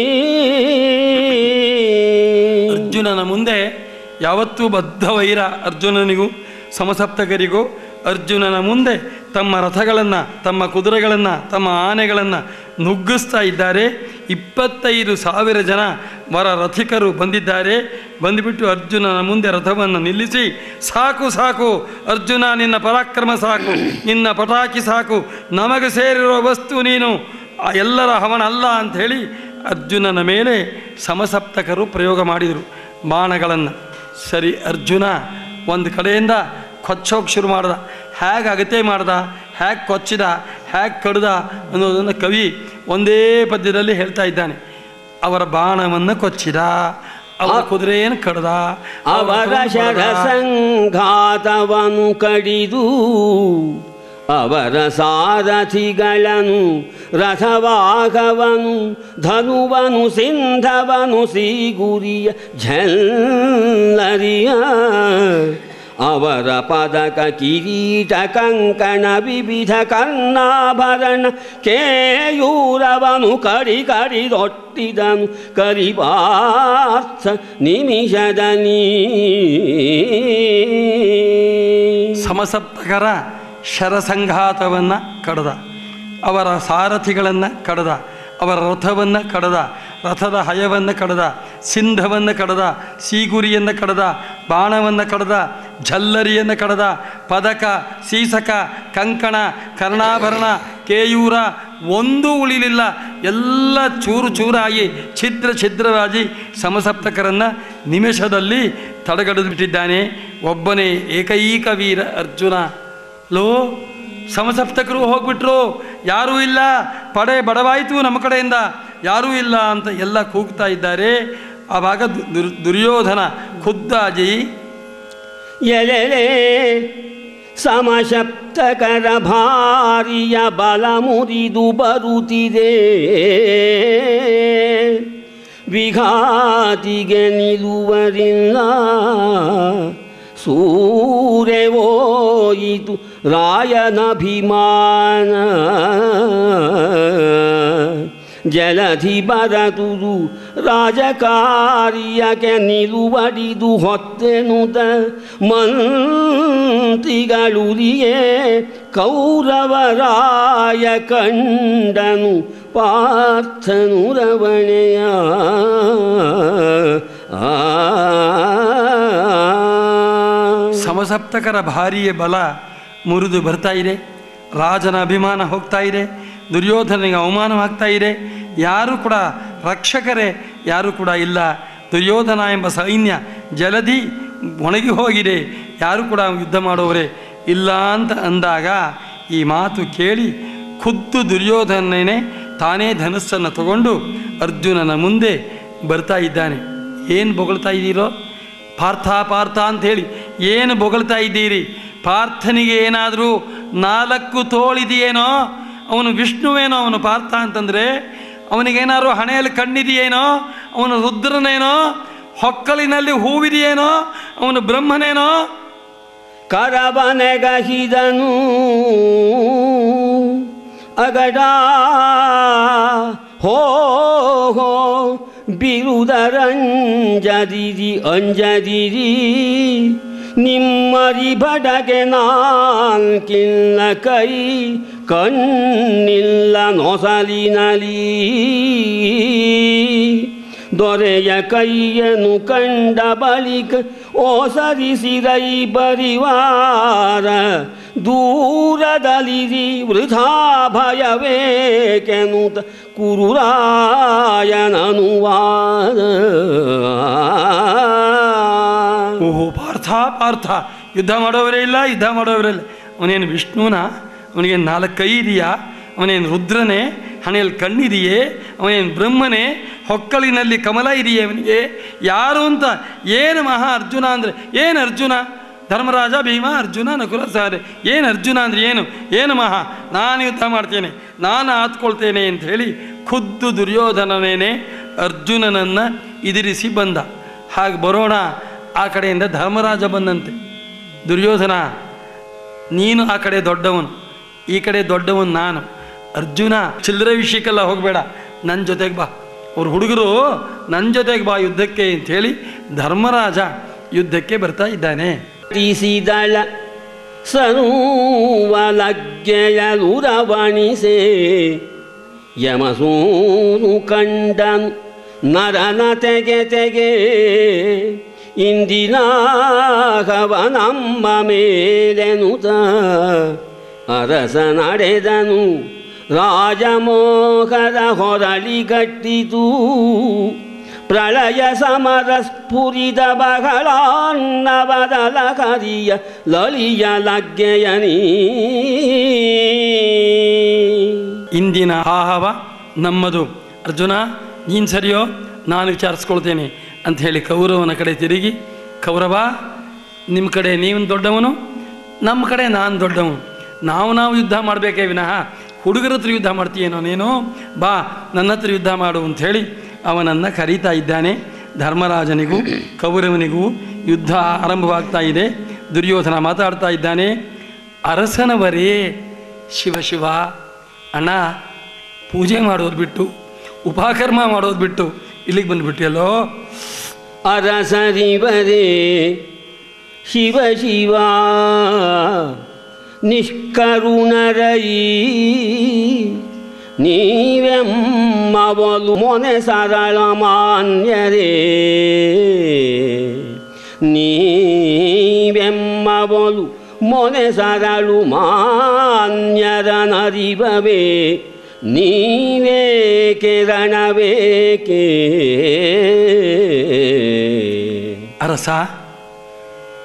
Speaker 2: ಅರ್ಜುನನ ಮುಂದೆ ಯಾವತ್ತೂ ಬದ್ಧ ವೈರ ಅರ್ಜುನನಿಗೂ ಸಮಸಪ್ತಕರಿಗೂ ಅರ್ಜುನನ ಮುಂದೆ ತಮ್ಮ ರಥಗಳನ್ನು ತಮ್ಮ ಕುದುರೆಗಳನ್ನು ತಮ್ಮ ಆನೆಗಳನ್ನು ನುಗ್ಗಿಸ್ತಾ ಇದ್ದಾರೆ ಇಪ್ಪತ್ತೈದು ಸಾವಿರ ಜನ ವರ ರಥಿಕರು ಬಂದಿದ್ದಾರೆ ಬಂದುಬಿಟ್ಟು ಅರ್ಜುನನ ಮುಂದೆ ರಥವನ್ನು ನಿಲ್ಲಿಸಿ ಸಾಕು ಸಾಕು ಅರ್ಜುನ ನಿನ್ನ ಪರಾಕ್ರಮ ಸಾಕು ನಿನ್ನ ಪಟಾಕಿ ಸಾಕು ನಮಗೆ ಸೇರಿರೋ ವಸ್ತು ನೀನು ಆ ಎಲ್ಲರ ಹವನ ಅಲ್ಲ ಅಂಥೇಳಿ ಅರ್ಜುನನ ಮೇಲೆ ಸಮಸಪ್ತಕರು ಪ್ರಯೋಗ ಮಾಡಿದರು ಬಾಣಗಳನ್ನು ಸರಿ ಅರ್ಜುನ ಒಂದು ಕಡೆಯಿಂದ ಕೊಚ್ಚೋಕೆ ಶುರು ಮಾಡ್ದ ಹೇಗೆ ಅಗತೆ ಮಾಡ್ದ ಹೇಗೆ ಕೊಚ್ಚಿದ ಹೇಗೆ ಕಡ್ದ ಅನ್ನೋದನ್ನು ಕವಿ ಒಂದೇ ಪದ್ಯದಲ್ಲಿ ಹೇಳ್ತಾ ಇದ್ದಾನೆ ಅವರ ಬಾಣವನ್ನು ಕೊಚ್ಚಿದ ಅವರ ಕುದುರೆಯನ್ನು ಕಡ್ದ
Speaker 1: ಅವರ ಶರಸಂಘಾತವನು ಕಡಿದು ಅವರ ಸಾರಥಿಗಳನ್ನು ರಥವಾಗವನು ಧನುವನು ಸಿಂಧವನು ಸೀಗುರಿಯ ಝಲ್ಲರಿಯ ಅವರ ಪದಕ ಕಿರೀಟ ಕಂಕಣ ವಿವಿಧ ಕರ್ಣಾಭರಣ ಕೇಯೂರವನು ಕಡಿ ಕಡಿದೊಟ್ಟಿದನು ಕರಿಪಾರ್ಥ ನಿಮಿಷದಲ್ಲಿ
Speaker 2: ಸಮಸಪ್ತಕರ ಶರಸಂಘಾತವನ್ನು ಕಡ್ದ ಅವರ ಸಾರಥಿಗಳನ್ನು ಕಡ್ದ ಅವರ ರಥವನ್ನು ಕಡ್ದ ರಥದ ಹಯವನ್ನು ಕಡ್ದ ಸಿಂಧವನ್ನು ಕಡ್ದ ಸೀಗುರಿಯನ್ನು ಕಡ್ದ ಬಾಣವನ್ನು ಕಡ್ದ ಝಲ್ಲರಿಯನ್ನು ಕಡ್ದ ಪದಕ ಸೀಸಕ ಕಂಕಣ ಕರ್ಣಾಭರಣ ಕೇಯೂರ ಒಂದೂ ಉಳಿಲಿಲ್ಲ ಎಲ್ಲ ಚೂರು ಚೂರಾಗಿ ಛಿದ್ರ ಛಿದ್ರವಾಗಿ ಸಮಸಪ್ತಕರನ್ನು ನಿಮಿಷದಲ್ಲಿ ತಡೆಗಡೆದು ಬಿಟ್ಟಿದ್ದಾನೆ ಒಬ್ಬನೇ ಏಕೈಕ ವೀರ ಅರ್ಜುನ ಲೋ ಸಮಸಪ್ತಕರು ಹೋಗ್ಬಿಟ್ರು ಯಾರೂ ಇಲ್ಲ ಪಡೆ ಬಡವಾಯಿತು ನಮ್ಮ ಕಡೆಯಿಂದ ಯಾರೂ ಇಲ್ಲ ಅಂತ ಎಲ್ಲ ಕೂಗ್ತಾ ಇದ್ದಾರೆ ಆವಾಗ ದು- ದುರ್- ದುರ್ಯೋಧನ ಖುದ್ದಾಗಿ
Speaker 1: ಎಲೆಲೆ ಸಮಶಬ್ದಕರ ಭಾರಿಯ ಬಲ ಮುರಿದು ಬರುತ್ತಿದೆ ವಿಘಾತಿಗೆ ನಿಲುವರಿಲ್ಲ ಸೂರೆವೋಯಿತು ರಾಯನಭಿಮಾನ ಜಲಧಿ ಬರದುದು ರಾಜಕಾರ್ಯಕ್ಕೆ ನಿಲುವಡಿದು ಹೊತ್ತೆನುತ ಮಂತ್ರಿಗಳುರಿಯೇ ಕೌರವರಾಯ ಕಂಡನು ಪಾರ್ಥನು ರವಣೆಯ ಆ
Speaker 2: ಸಮಸಪ್ತಕರ ಭಾರಿಯ ಬಲ ಮುರಿದು ಬರ್ತಾ ಇದೆ ರಾಜನ ಅಭಿಮಾನ ಹೋಗ್ತಾ ಇದೆ ದುರ್ಯೋಧನಿಗೆ ಅವಮಾನವಾಗ್ತಾ ಇದೆ ಯಾರೂ ಕೂಡ ರಕ್ಷಕರೇ ಯಾರೂ ಕೂಡ ಇಲ್ಲ ದುರ್ಯೋಧನ ಎಂಬ ಸೈನ್ಯ ಜಲಧಿ ಒಣಗಿ ಹೋಗಿದೆ ಯಾರೂ ಕೂಡ ಯುದ್ಧ ಮಾಡೋವರೇ ಇಲ್ಲ ಅಂತ ಅಂದಾಗ ಈ ಮಾತು ಕೇಳಿ ಖುದ್ದು ದುರ್ಯೋಧನನೇ ತಾನೇ ಧನುಸ್ಸನ್ನು ತಗೊಂಡು ಅರ್ಜುನನ ಮುಂದೆ ಬರ್ತಾ ಇದ್ದಾನೆ ಏನು ಬೊಗಳ್ತಾ ಇದ್ದೀರೋ ಪಾರ್ಥ ಪಾರ್ಥ ಅಂಥೇಳಿ ಏನು ಬೊಗಳ್ತಾ ಇದ್ದೀರಿ ಪಾರ್ಥನಿಗೆ ಏನಾದರೂ ನಾಲ್ಕು ತೋಳಿದೆಯೇನೋ ಅವನು ವಿಷ್ಣುವೇನೋ ಅವನು ಪಾರ್ಥ ಅಂತಂದರೆ ಅವನಿಗೇನಾದ್ರು ಹಣೆಯಲ್ಲಿ ಕಣ್ಣಿದೆಯೇನೋ ಅವನು ರುದ್ರನೇನೋ ಹೊಕ್ಕಲಿನಲ್ಲಿ ಹೂವಿದೆಯೇನೋ ಅವನು ಬ್ರಹ್ಮನೇನೋ
Speaker 1: ಕರಬನೆಗಹಿದನು ಅಗಡ ಹೋ ಹೋ ಬಿರುದರಂಜದಿರಿ ಅಂಜದಿರಿ ನಿಮ್ಮರಿ ಬಡಗೆ ನಾಲ್ಕಿಲ್ಲ ಕೈ ಕಣ್ಣಿಲ್ಲ ನೊಸಲಿನಲಿ ದೊರೆಯ ಕೈಯನ್ನು ಕಂಡ ಬಳಿಕ ಓಸರಿಸಿರೈ ಬರಿವಾರ ದೂರದಲಿರಿ ವೃಥಾ ಭಯವೇಕೆನುತ ಕುರುರಾಯನನುವಾದ
Speaker 2: ಓಹೋ ಪಾರ್ಥ ಪಾರ್ಥ ಯುದ್ಧ ಮಾಡೋವರೇ ಇಲ್ಲ ಯುದ್ಧ ಮಾಡೋವರೇ ಇಲ್ಲ ಅವನೇನು ವಿಷ್ಣುನ ಅವನಿಗೇನು ನಾಲ್ಕು ಕೈ ಇದೆಯಾ ಅವನೇನು ರುದ್ರನೇ ಹಣೆಯಲ್ಲಿ ಕಣ್ಣಿದೆಯೇ ಅವನೇನು ಬ್ರಹ್ಮನೇ ಹೊಕ್ಕಳಿನಲ್ಲಿ ಕಮಲ ಇದೆಯೇ ಅವನಿಗೆ ಯಾರು ಅಂತ ಏನು ಮಹಾ ಅರ್ಜುನ ಅಂದರೆ ಏನು ಅರ್ಜುನ ಧರ್ಮರಾಜ ಭೀಮ ಅರ್ಜುನ ನಕುಲ ಸಾರೆ ಏನು ಅರ್ಜುನ ಅಂದರೆ ಏನು ಏನು ಮಹಾ ನಾನು ಯುದ್ಧ ಮಾಡ್ತೇನೆ ನಾನು ಆತ್ಕೊಳ್ತೇನೆ ಅಂತ ಹೇಳಿ ಖುದ್ದು ದುರ್ಯೋಧನನೇನೆ ಅರ್ಜುನನನ್ನು ಎದುರಿಸಿ ಬಂದ ಹಾಗೆ ಬರೋಣ ಆ ಕಡೆಯಿಂದ ಧರ್ಮರಾಜ ಬಂದಂತೆ ದುರ್ಯೋಧನ ನೀನು ಆ ಕಡೆ ದೊಡ್ಡವನು ಈ ಕಡೆ ದೊಡ್ಡವನು ನಾನು ಅರ್ಜುನ ಚಿಲ್ಲರೆ ವಿಷಯಕ್ಕೆಲ್ಲ ಹೋಗಬೇಡ ನನ್ನ ಜೊತೆಗೆ ಬಾ ಅವ್ರ ಹುಡುಗರು ನನ್ನ ಜೊತೆಗೆ ಬಾ ಯುದ್ಧಕ್ಕೆ ಅಂಥೇಳಿ ಧರ್ಮರಾಜ ಯುದ್ಧಕ್ಕೆ ಬರ್ತಾ ಇದ್ದಾನೆ
Speaker 1: ಿಸಿದಳ ಸನುವಲಗ್ಗೆಯಲುರವಣಿಸೆ ಯಮಸೂನು ಕಂಡನು ನರನ ತೆಗೆ ತೆಗೆ ಇಂದಿನ ಹವನಮ್ಮ ಮೇಲೆನುತ ಅರಸ ನಡೆದನು ರಾಜಮೋಹದ ಹೊರಳಿಗಟ್ಟಿತು ಪ್ರಳಯ ಸಮರ ಸ್ಫುರಿದ ಬಹಳಾನ್ನವದಲ ಕರಿಯ ಲಳಿಯ ಲಗ್ಗೆಯನೀ
Speaker 2: ಇಂದಿನ ಆಹವ ನಮ್ಮದು ಅರ್ಜುನ ನೀನು ಸರಿಯೋ ನಾನು ವಿಚಾರಿಸ್ಕೊಳ್ತೇನೆ ಅಂತ ಹೇಳಿ ಕೌರವನ ಕಡೆ ತಿರುಗಿ ಕೌರವ ನಿಮ್ಮ ಕಡೆ ನೀವು ದೊಡ್ಡವನು ನಮ್ಮ ಕಡೆ ನಾನು ದೊಡ್ಡವನು ನಾವು ನಾವು ಯುದ್ಧ ಮಾಡಬೇಕೇ ವಿನಃ ಹುಡುಗರ ಹತ್ರ ಯುದ್ಧ ಮಾಡ್ತೀಯೇನೋ ನೀನು ಬಾ ನನ್ನ ಹತ್ರ ಯುದ್ಧ ಮಾಡು ಅಂಥೇಳಿ ಅವನನ್ನು ಕರೀತಾ ಇದ್ದಾನೆ ಧರ್ಮರಾಜನಿಗೂ ಕೌರವನಿಗೂ ಯುದ್ಧ ಆರಂಭವಾಗ್ತಾ ಇದೆ ದುರ್ಯೋಧನ ಮಾತಾಡ್ತಾ ಇದ್ದಾನೆ ಅರಸನವರೇ ಶಿವ ಶಿವ ಅಣ್ಣ ಪೂಜೆ ಮಾಡೋದು ಬಿಟ್ಟು ಉಪಕರ್ಮ ಮಾಡೋದು ಬಿಟ್ಟು ಇಲ್ಲಿಗೆ ಬಂದುಬಿಟ್ಟಿಯಲ್ಲೋ
Speaker 1: ಅರಸರಿವರೇ ಶಿವ ಶಿವ ನಿಷ್ಕರುಣರೈ ನೀವೆಮ್ಮವಲು ಮೊನೆ ಸರಳ ಮಾನ್ಯರೇ ನೀವೆಮ್ಮವಲು ಮೊನೆ ಸರಳು ಮಾನ್ಯರ ನರಿಬವೇ ನೀವೇಕೆ ರಣವೇಕೆ
Speaker 2: ಅರಸ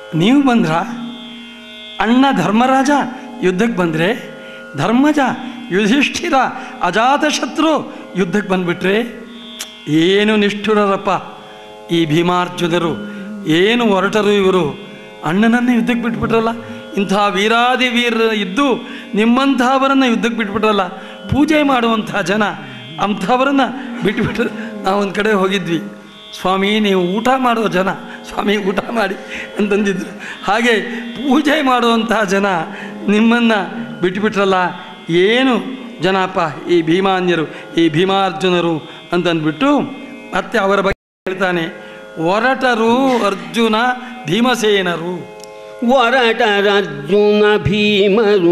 Speaker 2: ನೀವು ಬಂದ್ರ ಅಣ್ಣ ಧರ್ಮರಾಜ ಯುದ್ಧಕ್ಕೆ ಬಂದರೆ ಧರ್ಮಜ ಯುಧಿಷ್ಠಿರ ಅಜಾತಶತ್ರು ಯುದ್ಧಕ್ಕೆ ಬಂದ್ಬಿಟ್ರೆ ಏನು ನಿಷ್ಠುರರಪ್ಪ ಈ ಭೀಮಾರ್ಜುನರು ಏನು ಹೊರಟರು ಇವರು ಅಣ್ಣನನ್ನೇ ಯುದ್ಧಕ್ಕೆ ಬಿಟ್ಬಿಟ್ರಲ್ಲ ಇಂಥ ವೀರಾದಿ ವೀರ ಇದ್ದು ನಿಮ್ಮಂತಹವರನ್ನು ಯುದ್ಧಕ್ಕೆ ಬಿಟ್ಬಿಟ್ರಲ್ಲ ಪೂಜೆ ಮಾಡುವಂಥ ಜನ ಅಂಥವರನ್ನು ಬಿಟ್ಬಿಟ್ರೆ ನಾವು ಒಂದು ಕಡೆ ಹೋಗಿದ್ವಿ ಸ್ವಾಮಿ ನೀವು ಊಟ ಮಾಡೋ ಜನ ಸ್ವಾಮಿ ಊಟ ಮಾಡಿ ಅಂತಂದಿದ್ರು ಹಾಗೆ ಪೂಜೆ ಮಾಡುವಂತಹ ಜನ ನಿಮ್ಮನ್ನು ಬಿಟ್ಬಿಟ್ರಲ್ಲ ಏನು ಜನಪ್ಪ ಈ ಭೀಮಾನ್ಯರು ಈ ಭೀಮಾರ್ಜುನರು ಅಂತಂದ್ಬಿಟ್ಟು ಮತ್ತೆ ಅವರ ಬಗ್ಗೆ ಹೇಳ್ತಾನೆ ಒರಟರು ಅರ್ಜುನ ಭೀಮಸೇನರು
Speaker 1: ಒರಟರರ್ಜುನ ಭೀಮರು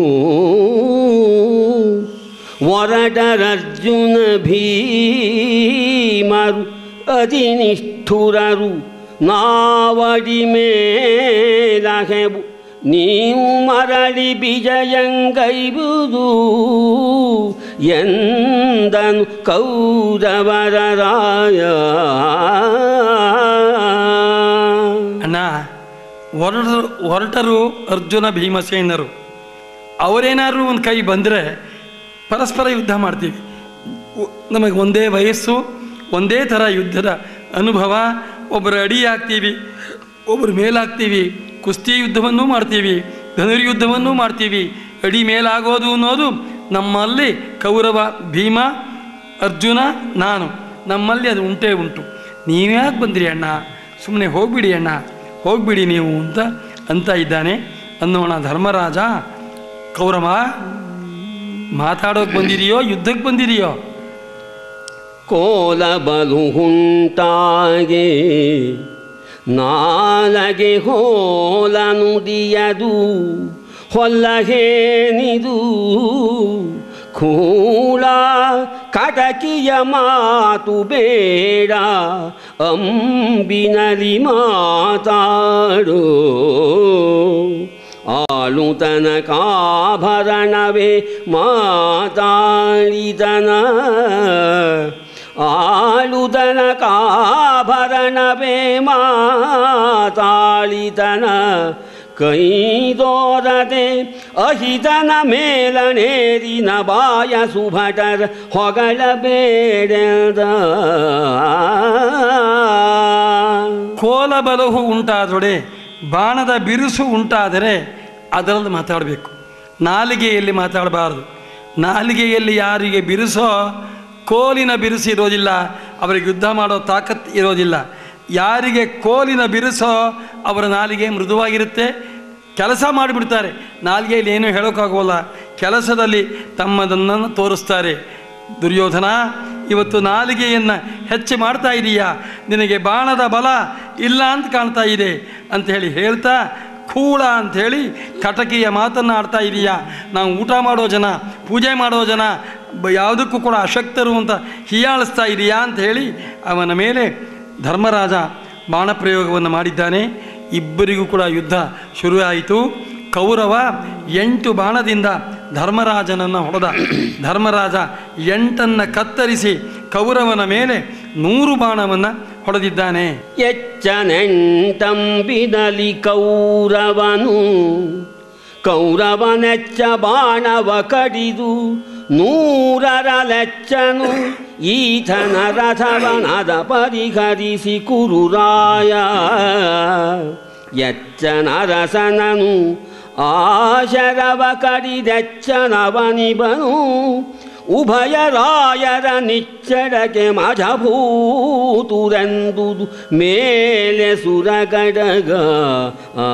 Speaker 1: ಒರಟರರ್ಜುನ ಭೀಮರು ಅತಿ ನಿಷ್ಠುರರು ನಾವಡಿ ಮೇಲಹೆವು ನೀವು ಮರಳಿ ಬಿಜಯಂಗೈಬುದು ಎಂದನು ಕೌರವರ ರಾಯ
Speaker 2: ಅಣ್ಣ ಹೊರಟರು ಹೊರಟರು ಅರ್ಜುನ ಭೀಮಸೇನರು ಅವರೇನಾದ್ರು ಒಂದು ಕೈ ಬಂದರೆ ಪರಸ್ಪರ ಯುದ್ಧ ಮಾಡ್ತೀವಿ ಉ- ನಮಗೆ ಒಂದೇ ವಯಸ್ಸು ಒಂದೇ ಥರ ಯುದ್ಧದ ಅನುಭವ ಒಬ್ಬರ ಅಡಿ ಹಾಕ್ತೀವಿ ಒಬ್ಬರ ಮೇಲಾಗ್ತೀವಿ ಕುಸ್ತಿ ಯುದ್ಧವನ್ನೂ ಮಾಡ್ತೀವಿ ಧನುರ್ಯುದ್ಧವನ್ನೂ ಮಾಡ್ತೀವಿ ಅಡಿ ಮೇಲಾಗೋದು ಅನ್ನೋದು ನಮ್ಮಲ್ಲಿ ಕೌರವ ಭೀಮ ಅರ್ಜುನ ನಾನು ನಮ್ಮಲ್ಲಿ ಅದು ಉಂಟೇ ಉಂಟು ನೀವ್ಯಾಕೆ ಬಂದ್ರಿ ಅಣ್ಣ ಸುಮ್ಮನೆ ಹೋಗ್ಬಿಡಿ ಅಣ್ಣ ಹೋಗ್ಬಿಡಿ ನೀವು ಅಂತ ಅಂತ ಇದ್ದಾನೆ ಅನ್ನೋಣ ಧರ್ಮರಾಜ ಕೌರವ ಮಾತಾಡೋಕೆ ಬಂದಿದೆಯೋ ಯುದ್ಧಕ್ಕೆ ಬಂದಿದೆಯೋ
Speaker 1: ಕೋಲ ಬಲು ಹುಂಟಾಗೆ ನಾಲಗೆ ಹೋಲ ನುಡಿಯದು ಹೊಲ್ಲಹೇನಿದು ಕೂಳ ಕಟಕಿಯ ಮಾತು ಬೇಡ ಅಂಬಿನಲಿ ಮಾತಾಡೋ ಆಳುತನ ಕಾಭರಣವೇ ಮಾತಾಳಿದನ ಆಳುದನ ಕಾಭರಣವೇ ಮಾತಾಳಿದನ ಕೈದೋರದೆ ಅಹಿತನ ಮೇಲನೇರಿನ ಬಾಯ ಸುಭಟರ ಹೊಗಳಬೇಡದ
Speaker 2: ಕೋಲ ಬಲಹು ಉಂಟಾದೊಡೆ ಬಾಣದ ಬಿರುಸು ಉಂಟಾದರೆ ಅದರಲ್ಲಿ ಮಾತಾಡಬೇಕು ನಾಲಿಗೆಯಲ್ಲಿ ಮಾತಾಡಬಾರದು ನಾಲಿಗೆಯಲ್ಲಿ ಯಾರಿಗೆ ಬಿರುಸೋ ಕೋಲಿನ ಬಿರುಸು ಇರೋದಿಲ್ಲ ಅವರಿಗೆ ಯುದ್ಧ ಮಾಡೋ ತಾಕತ್ ಇರೋದಿಲ್ಲ ಯಾರಿಗೆ ಕೋಲಿನ ಬಿರುಸೋ ಅವರ ನಾಲಿಗೆ ಮೃದುವಾಗಿರುತ್ತೆ ಕೆಲಸ ಮಾಡಿಬಿಡ್ತಾರೆ ನಾಲಿಗೆಯಲ್ಲಿ ಏನೂ ಹೇಳೋಕ್ಕಾಗೋಲ್ಲ ಕೆಲಸದಲ್ಲಿ ತಮ್ಮದನ್ನು ತೋರಿಸ್ತಾರೆ ದುರ್ಯೋಧನ ಇವತ್ತು ನಾಲಿಗೆಯನ್ನು ಹೆಚ್ಚು ಮಾಡ್ತಾ ಇದೀಯಾ ನಿನಗೆ ಬಾಣದ ಬಲ ಇಲ್ಲ ಅಂತ ಕಾಣ್ತಾ ಇದೆ ಅಂತ ಹೇಳಿ ಹೇಳ್ತಾ ಕೂಳ ಅಂಥೇಳಿ ಕಟಕಿಯ ಮಾತನ್ನು ಆಡ್ತಾ ಇದೀಯಾ ನಾವು ಊಟ ಮಾಡೋ ಜನ ಪೂಜೆ ಮಾಡೋ ಜನ ಬ- ಯಾವುದಕ್ಕೂ ಕೂಡ ಅಶಕ್ತರು ಅಂತ ಹೀಯಾಳಿಸ್ತಾ ಇದೀಯಾ ಅಂತ ಹೇಳಿ ಅವನ ಮೇಲೆ ಧರ್ಮರಾಜ ಬಾಣಪ್ರಯೋಗವನ್ನು ಮಾಡಿದ್ದಾನೆ ಇಬ್ಬರಿಗೂ ಕೂಡ ಯುದ್ಧ ಶುರುವಾಯಿತು ಕೌರವ ಎಂಟು ಬಾಣದಿಂದ ಧರ್ಮರಾಜನನ್ನು ಹೊಡೆದ ಧರ್ಮರಾಜ ಎಂಟನ್ನು ಕತ್ತರಿಸಿ ಕೌರವನ ಮೇಲೆ ನೂರು ಬಾಣವನ್ನು ಹೊಡೆದಿದ್ದಾನೆ
Speaker 1: ಎಚ್ಚನೆಂಟಂಬಿನಲಿ ಕೌರವನು ಕೌರವನೆಚ್ಚ ಬಾಣವ ಕಡಿದು ನೂರರ ಲೆಚ್ಚನು ಈತನ ರಥವನದ ಪರಿಹರಿಸಿ ಕುರುರಾಯ ಎಚ್ಚನ ರಸನನು ಆಶರವ ಕಡಿದೆಚ್ಚನವನಿಬನು ಉಭಯ ರಾಯರ ನಿಚ್ಚಡಕ್ಕೆ ಮಜಭೂತುರೆಂದುದು ಮೇಲೆ ಸುರಗಡಗ ಆ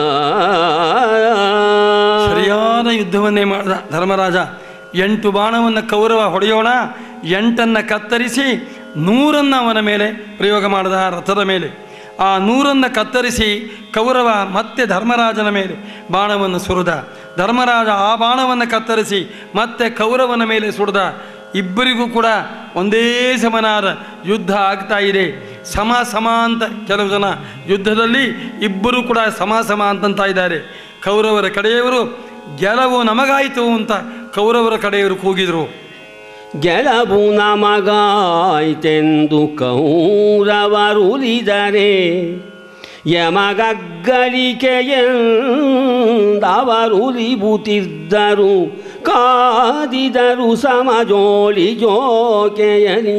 Speaker 2: ಸರಿಯಾದ ಯುದ್ಧವನ್ನೇ ಮಾಡಿದ ಧರ್ಮರಾಜ ಎಂಟು ಬಾಣವನ್ನು ಕೌರವ ಹೊಡೆಯೋಣ ಎಂಟನ್ನು ಕತ್ತರಿಸಿ ನೂರನ್ನು ಅವನ ಮೇಲೆ ಪ್ರಯೋಗ ಮಾಡಿದ ರಥದ ಮೇಲೆ ಆ ನೂರನ್ನು ಕತ್ತರಿಸಿ ಕೌರವ ಮತ್ತೆ ಧರ್ಮರಾಜನ ಮೇಲೆ ಬಾಣವನ್ನು ಸುರಿದ ಧರ್ಮರಾಜ ಆ ಬಾಣವನ್ನು ಕತ್ತರಿಸಿ ಮತ್ತೆ ಕೌರವನ ಮೇಲೆ ಸುರಿದ ಇಬ್ಬರಿಗೂ ಕೂಡ ಒಂದೇ ಸಮನಾದ ಯುದ್ಧ ಆಗ್ತಾ ಇದೆ ಸಮ ಸಮ ಅಂತ ಕೆಲವು ಜನ ಯುದ್ಧದಲ್ಲಿ ಇಬ್ಬರು ಕೂಡ ಸಮ ಸಮ ಅಂತಂತ ಇದ್ದಾರೆ ಕೌರವರ ಕಡೆಯವರು ಗೆಲುವು ನಮಗಾಯಿತು ಅಂತ ಕೌರವರ ಕಡೆಯವರು ಕೂಗಿದರು
Speaker 1: ಗೆಲವು ನಮಗಾಯ್ತೆಂದು ಕೌರವರುಲಿದರೆ ಯಮಗಗ್ಗಳಿಕೆಯಂದವರುಲಿಬುತ್ತಿದ್ದರು ಕಾದಿದರು ಸಮಜೋಳಿ ಜೋಕೆಯಲಿ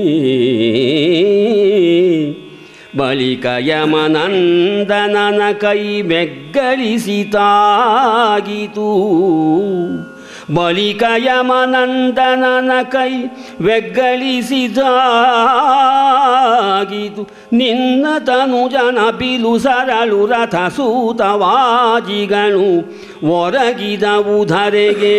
Speaker 1: ಬಳಿಕ ಯಮನಂದನನ ಕೈ ಬೆಗ್ಗಳಿಸಿತಾಗಿತು ಬಳಿಕ ಯಮನಂದನನ ಕೈ ಬೆಗ್ಗಳಿಸಿದಾಗಿತು ನಿನ್ನ ತನು ಜನ ಬಿಲು ಸರಳು ರಥ ಸೂತವಾಜಿಗಳು ಒರಗಿದವು ಧರೆಗೆ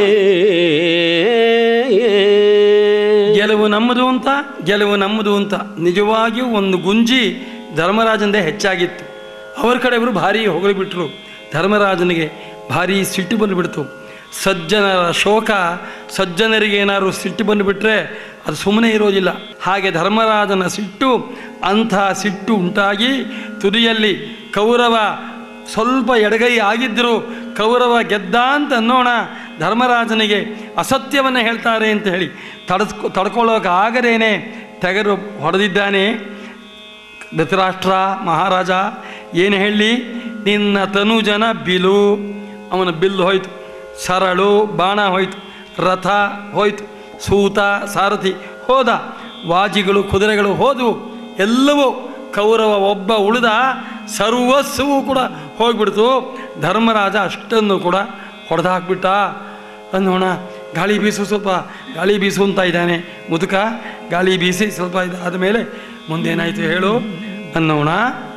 Speaker 2: ಗೆಲುವು ನಮ್ಮದು ಅಂತ ಗೆಲುವು ನಮ್ಮದು ಅಂತ ನಿಜವಾಗಿಯೂ ಒಂದು ಗುಂಜಿ ಧರ್ಮರಾಜಂದೇ ಹೆಚ್ಚಾಗಿತ್ತು ಅವರ ಕಡೆಯವರು ಭಾರಿ ಹೊಗಳಿಬಿಟ್ರು ಧರ್ಮರಾಜನಿಗೆ ಭಾರಿ ಸಿಟ್ಟು ಬಂದುಬಿಡ್ತು ಸಜ್ಜನರ ಶೋಕ ಸಜ್ಜನರಿಗೆ ಏನಾದ್ರು ಸಿಟ್ಟು ಬಂದುಬಿಟ್ರೆ ಅದು ಸುಮ್ಮನೆ ಇರೋದಿಲ್ಲ ಹಾಗೆ ಧರ್ಮರಾಜನ ಸಿಟ್ಟು ಅಂಥ ಸಿಟ್ಟು ಉಂಟಾಗಿ ತುದಿಯಲ್ಲಿ ಕೌರವ ಸ್ವಲ್ಪ ಎಡಗೈ ಆಗಿದ್ದರೂ ಕೌರವ ಗೆದ್ದ ಅಂತ ಅನ್ನೋಣ ಧರ್ಮರಾಜನಿಗೆ ಅಸತ್ಯವನ್ನು ಹೇಳ್ತಾರೆ ಅಂತ ಹೇಳಿ ತಡಸ್ಕೊ ತಡ್ಕೊಳ್ಳೋಕೆ ಆಗದೇನೆ ತೆಗೆದು ಹೊಡೆದಿದ್ದಾನೆ ಧೃತರಾಷ್ಟ್ರ ಮಹಾರಾಜ ಏನು ಹೇಳಿ ನಿನ್ನ ತನುಜನ ಬಿಲು ಅವನ ಬಿಲ್ಲು ಹೋಯ್ತು ಸರಳು ಬಾಣ ಹೋಯ್ತು ರಥ ಹೋಯ್ತು ಸೂತ ಸಾರಥಿ ಹೋದ ವಾಜಿಗಳು ಕುದುರೆಗಳು ಹೋದವು ಎಲ್ಲವೂ ಕೌರವ ಒಬ್ಬ ಉಳಿದ ಸರ್ವಸ್ವವು ಕೂಡ ಹೋಗ್ಬಿಡ್ತು ಧರ್ಮರಾಜ ಅಷ್ಟನ್ನು ಕೂಡ ಹೊಡೆದು ಹಾಕ್ಬಿಟ್ಟ ಅನ್ನೋಣ ಗಾಳಿ ಬೀಸು ಸ್ವಲ್ಪ ಗಾಳಿ ಬೀಸು ಅಂತ ಇದ್ದಾನೆ ಮುದುಕ ಗಾಳಿ ಬೀಸಿ ಸ್ವಲ್ಪ ಇದಾದ ಮೇಲೆ ಮುಂದೇನಾಯಿತು ಹೇಳು ಅನ್ನೋಣ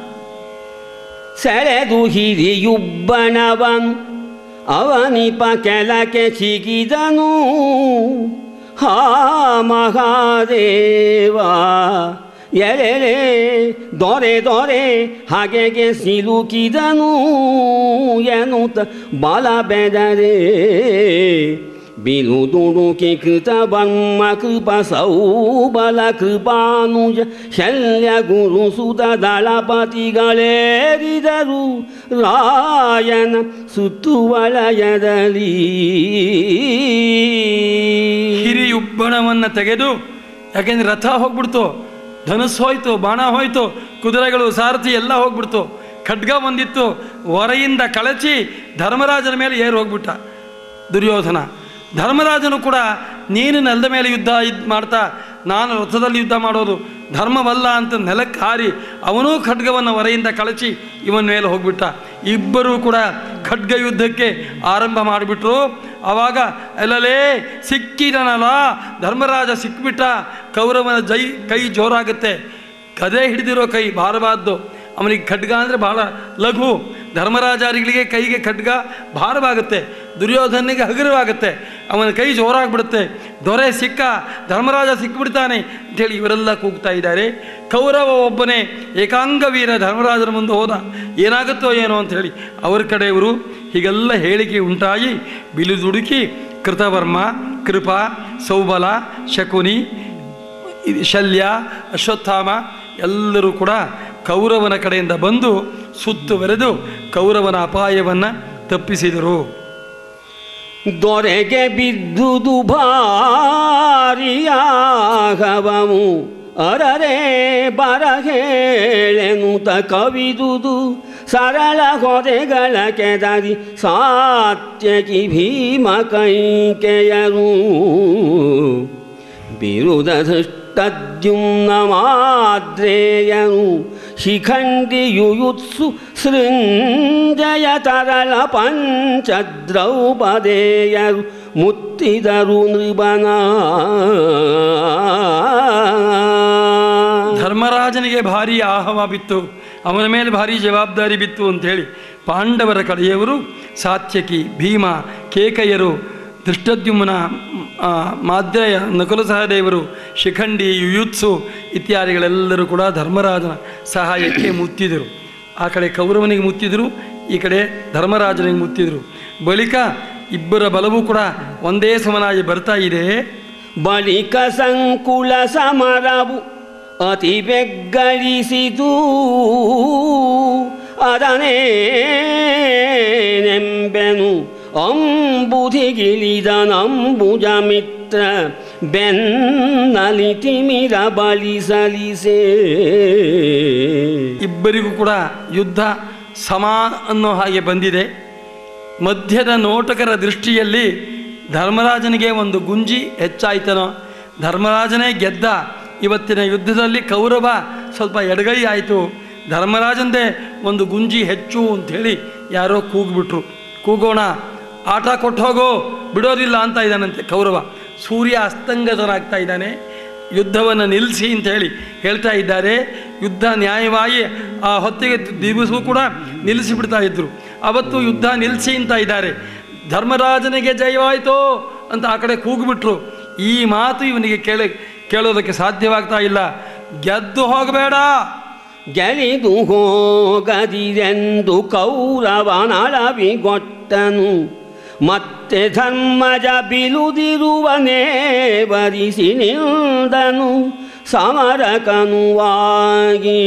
Speaker 1: ಸೆಳೆದು ಹಿರಿಯುಬ್ಬಣವನು ಅವನಿಪ ಕೆಳಕ್ಕೆ ಸಿಗಿದನು ಹಾ ಮಹಾದೇವ ಎಳೆಲೆ ದೊರೆ ದೊರೆ ಹಾಗೆಗೆ ಸಿಲುಕಿದನು ಎನ್ನುತ್ತ ಬಲ ಬೆದರೆ ಬಿರುದುಡುಕಿ ಕೃತ ಬರ್ಮ ಕೃಪ ಸೌಬಲ ಕೃಪಾನುಜ ಶಲ್ಯ ಗುರು ಸುತ ದಳಪತಿಗಳೇರಿದರು ರಾಯನ ಸುತ್ತುವಲಯದಲ್ಲಿ
Speaker 2: ಹಿರಿಯುಬ್ಬಣವನ್ನು ತೆಗೆದು ಯಾಕೆಂದ್ರೆ ರಥ ಹೋಗ್ಬಿಡ್ತು ಧನುಸ್ಸು ಹೋಯ್ತು ಬಾಣ ಹೋಯ್ತು ಕುದುರೆಗಳು ಸಾರಥಿ ಎಲ್ಲ ಹೋಗ್ಬಿಡ್ತು ಖಡ್ಗ ಬಂದಿತ್ತು ಹೊರೆಯಿಂದ ಕಳಚಿ ಧರ್ಮರಾಜನ ಮೇಲೆ ಏರು ಹೋಗ್ಬಿಟ್ಟ ದುರ್ಯೋಧನ ಧರ್ಮರಾಜನು ಕೂಡ ನೀನು ನೆಲದ ಮೇಲೆ ಯುದ್ಧ ಇದು ಮಾಡ್ತಾ ನಾನು ರಥದಲ್ಲಿ ಯುದ್ಧ ಮಾಡೋದು ಧರ್ಮವಲ್ಲ ಅಂತ ನೆಲಕ್ಕೆ ಹಾರಿ ಅವನೂ ಖಡ್ಗವನ್ನು ಹೊರೆಯಿಂದ ಕಳಚಿ ಇವನ ಮೇಲೆ ಹೋಗ್ಬಿಟ್ಟ ಇಬ್ಬರೂ ಕೂಡ ಖಡ್ಗ ಯುದ್ಧಕ್ಕೆ ಆರಂಭ ಮಾಡಿಬಿಟ್ರು ಆವಾಗ ಅಲ್ಲಲೇ ಸಿಕ್ಕಿದನಲ್ಲ ಧರ್ಮರಾಜ ಸಿಕ್ಬಿಟ್ಟ ಕೌರವನ ಜೈ ಕೈ ಜೋರಾಗುತ್ತೆ ಕದೆ ಹಿಡಿದಿರೋ ಕೈ ಭಾರವಾದ್ದು ಅವನಿಗೆ ಖಡ್ಗ ಅಂದರೆ ಬಹಳ ಲಘು ಧರ್ಮರಾಜರಿಗೆ ಕೈಗೆ ಖಡ್ಗ ಭಾರವಾಗುತ್ತೆ ದುರ್ಯೋಧನಿಗೆ ಹಗುರವಾಗುತ್ತೆ ಅವನ ಕೈ ಜೋರಾಗ್ಬಿಡುತ್ತೆ ದೊರೆ ಸಿಕ್ಕ ಧರ್ಮರಾಜ ಸಿಕ್ಕಿಬಿಡ್ತಾನೆ ಅಂತೇಳಿ ಇವರೆಲ್ಲ ಕೂಗ್ತಾ ಇದ್ದಾರೆ ಕೌರವ ಒಬ್ಬನೇ ಏಕಾಂಗ ವೀರ ಧರ್ಮರಾಜನ ಮುಂದೆ ಹೋದ ಏನಾಗುತ್ತೋ ಏನೋ ಅಂಥೇಳಿ ಅವ್ರ ಕಡೆಯವರು ಹೀಗೆಲ್ಲ ಹೇಳಿಕೆ ಉಂಟಾಗಿ ಬಿಲಿದುಡುಕಿ ಕೃತವರ್ಮ ಕೃಪಾ ಸೌಬಲ ಶಕುನಿ ಇದು ಶಲ್ಯ ಅಶ್ವತ್ಥಾಮ ಎಲ್ಲರೂ ಕೂಡ ಕೌರವನ ಕಡೆಯಿಂದ ಬಂದು ಸುತ್ತುವರೆದು ಕೌರವನ ಅಪಾಯವನ್ನು ತಪ್ಪಿಸಿದರು
Speaker 1: ದೊರೆಗೆ ಬಿದ್ದುದು ಭಾರಿಯಾಗವವು ಅರರೆ ಬರ ಹೇಳೆನುತ ಕವಿದುದು ಸರಳ ಹೊರೆಗಳ ಕೆದರಿ ಸಾತ್ಯಕಿ ಭೀಮ ಕೈಕೆಯರು ಬಿರುದ ಧೃಷ್ಟದ್ಯುಮ್ನ ಮಾದ್ರೇಯನು ಶಿಖಂಡಿಯುಯುತ್ಸು ಸೃಂಜಯ ತರಳ ಪಂಚದ್ರೌಪದೇಯರು ಮುತ್ತಿದರು ನೃಬನ
Speaker 2: ಧರ್ಮರಾಜನಿಗೆ ಭಾರಿ ಆಹವ ಬಿತ್ತು ಅವನ ಮೇಲೆ ಭಾರಿ ಜವಾಬ್ದಾರಿ ಬಿತ್ತು ಅಂಥೇಳಿ ಪಾಂಡವರ ಕಡೆಯವರು ಸಾತ್ಯಕಿ ಭೀಮ ಕೇಕಯ್ಯರು ದೃಷ್ಟದ್ಯುಮ್ನ ಆ, ಮಾದ್ರೆಯ ನಕುಲ ಸಹದೇವರು ಶಿಖಂಡಿ ಯುಯುತ್ಸು ಇತ್ಯಾದಿಗಳೆಲ್ಲರೂ ಕೂಡ ಧರ್ಮರಾಜನ ಸಹಾಯಕ್ಕೆ ಮುತ್ತಿದರು ಆ ಕಡೆ ಕೌರವನಿಗೆ ಮುತ್ತಿದರು ಈ ಕಡೆ ಧರ್ಮರಾಜನಿಗೆ ಮುತ್ತಿದರು ಬಳಿಕ ಇಬ್ಬರ ಬಲವೂ ಕೂಡ ಒಂದೇ ಸಮನಾಗಿ ಬರ್ತಾ ಇದೆ
Speaker 1: ಬಳಿಕ ಸಂಕುಲ ಸಮರವು ಅತಿ ಬೆಗ್ಗಳಿಸಿತು ಅದನೇನೆಂಬೆನು ಅಂಬುಧಿಗಿಳಿದನಂಬುಜ ಮಿತ್ರ ಬೆನ್ನಲಿ ತಿಮಿರ ಬಲಿಸಲಿಸೇ
Speaker 2: ಇಬ್ಬರಿಗೂ ಕೂಡ ಯುದ್ಧ ಸಮ ಅನ್ನೋ ಹಾಗೆ ಬಂದಿದೆ ಮಧ್ಯದ ನೋಟಕರ ದೃಷ್ಟಿಯಲ್ಲಿ ಧರ್ಮರಾಜನಿಗೆ ಒಂದು ಗುಂಜಿ ಹೆಚ್ಚಾಯ್ತನೋ ಧರ್ಮರಾಜನೇ ಗೆದ್ದ ಇವತ್ತಿನ ಯುದ್ಧದಲ್ಲಿ ಕೌರವ ಸ್ವಲ್ಪ ಎಡಗೈ ಆಯಿತು ಧರ್ಮರಾಜಂದೇ ಒಂದು ಗುಂಜಿ ಹೆಚ್ಚು ಅಂಥೇಳಿ ಯಾರೋ ಕೂಗ್ಬಿಟ್ರು ಕೂಗೋಣ ಆಟ ಕೊಟ್ಟು ಹೋಗೋ ಬಿಡೋದಿಲ್ಲ ಅಂತ ಇದ್ದಾನಂತೆ ಕೌರವ ಸೂರ್ಯ ಅಸ್ತಂಗತನಾಗ್ತಾ ಇದ್ದಾನೆ ಯುದ್ಧವನ್ನು ನಿಲ್ಲಿಸಿ ಅಂತ ಹೇಳಿ ಹೇಳ್ತಾ ಇದ್ದಾರೆ ಯುದ್ಧ ನ್ಯಾಯವಾಗಿ ಆ ಹೊತ್ತಿಗೆ ದಿವಸವೂ ಕೂಡ ನಿಲ್ಲಿಸಿಬಿಡ್ತಾ ಇದ್ದರು ಅವತ್ತು ಯುದ್ಧ ನಿಲ್ಲಿಸಿ ಅಂತ ಇದ್ದಾರೆ ಧರ್ಮರಾಜನಿಗೆ ಜಯವಾಯಿತು ಅಂತ ಆ ಕಡೆ ಕೂಗಿಬಿಟ್ರು ಈ ಮಾತು ಇವನಿಗೆ ಕೇಳ ಕೇಳೋದಕ್ಕೆ ಸಾಧ್ಯವಾಗ್ತಾ ಇಲ್ಲ ಗೆದ್ದು ಹೋಗಬೇಡ
Speaker 1: ಗೆಲಿದು ಹೋಗದಿರೆಂದು ಕೌರವನಳವಿಗೊಟ್ಟನು ಮತ್ತೆ ಧರ್ಮಜ ಬಿಲುದಿರುವನೇ ಬರಿಸಿ ನಿಂದನು ಸಮರಕನುವಾಗಿ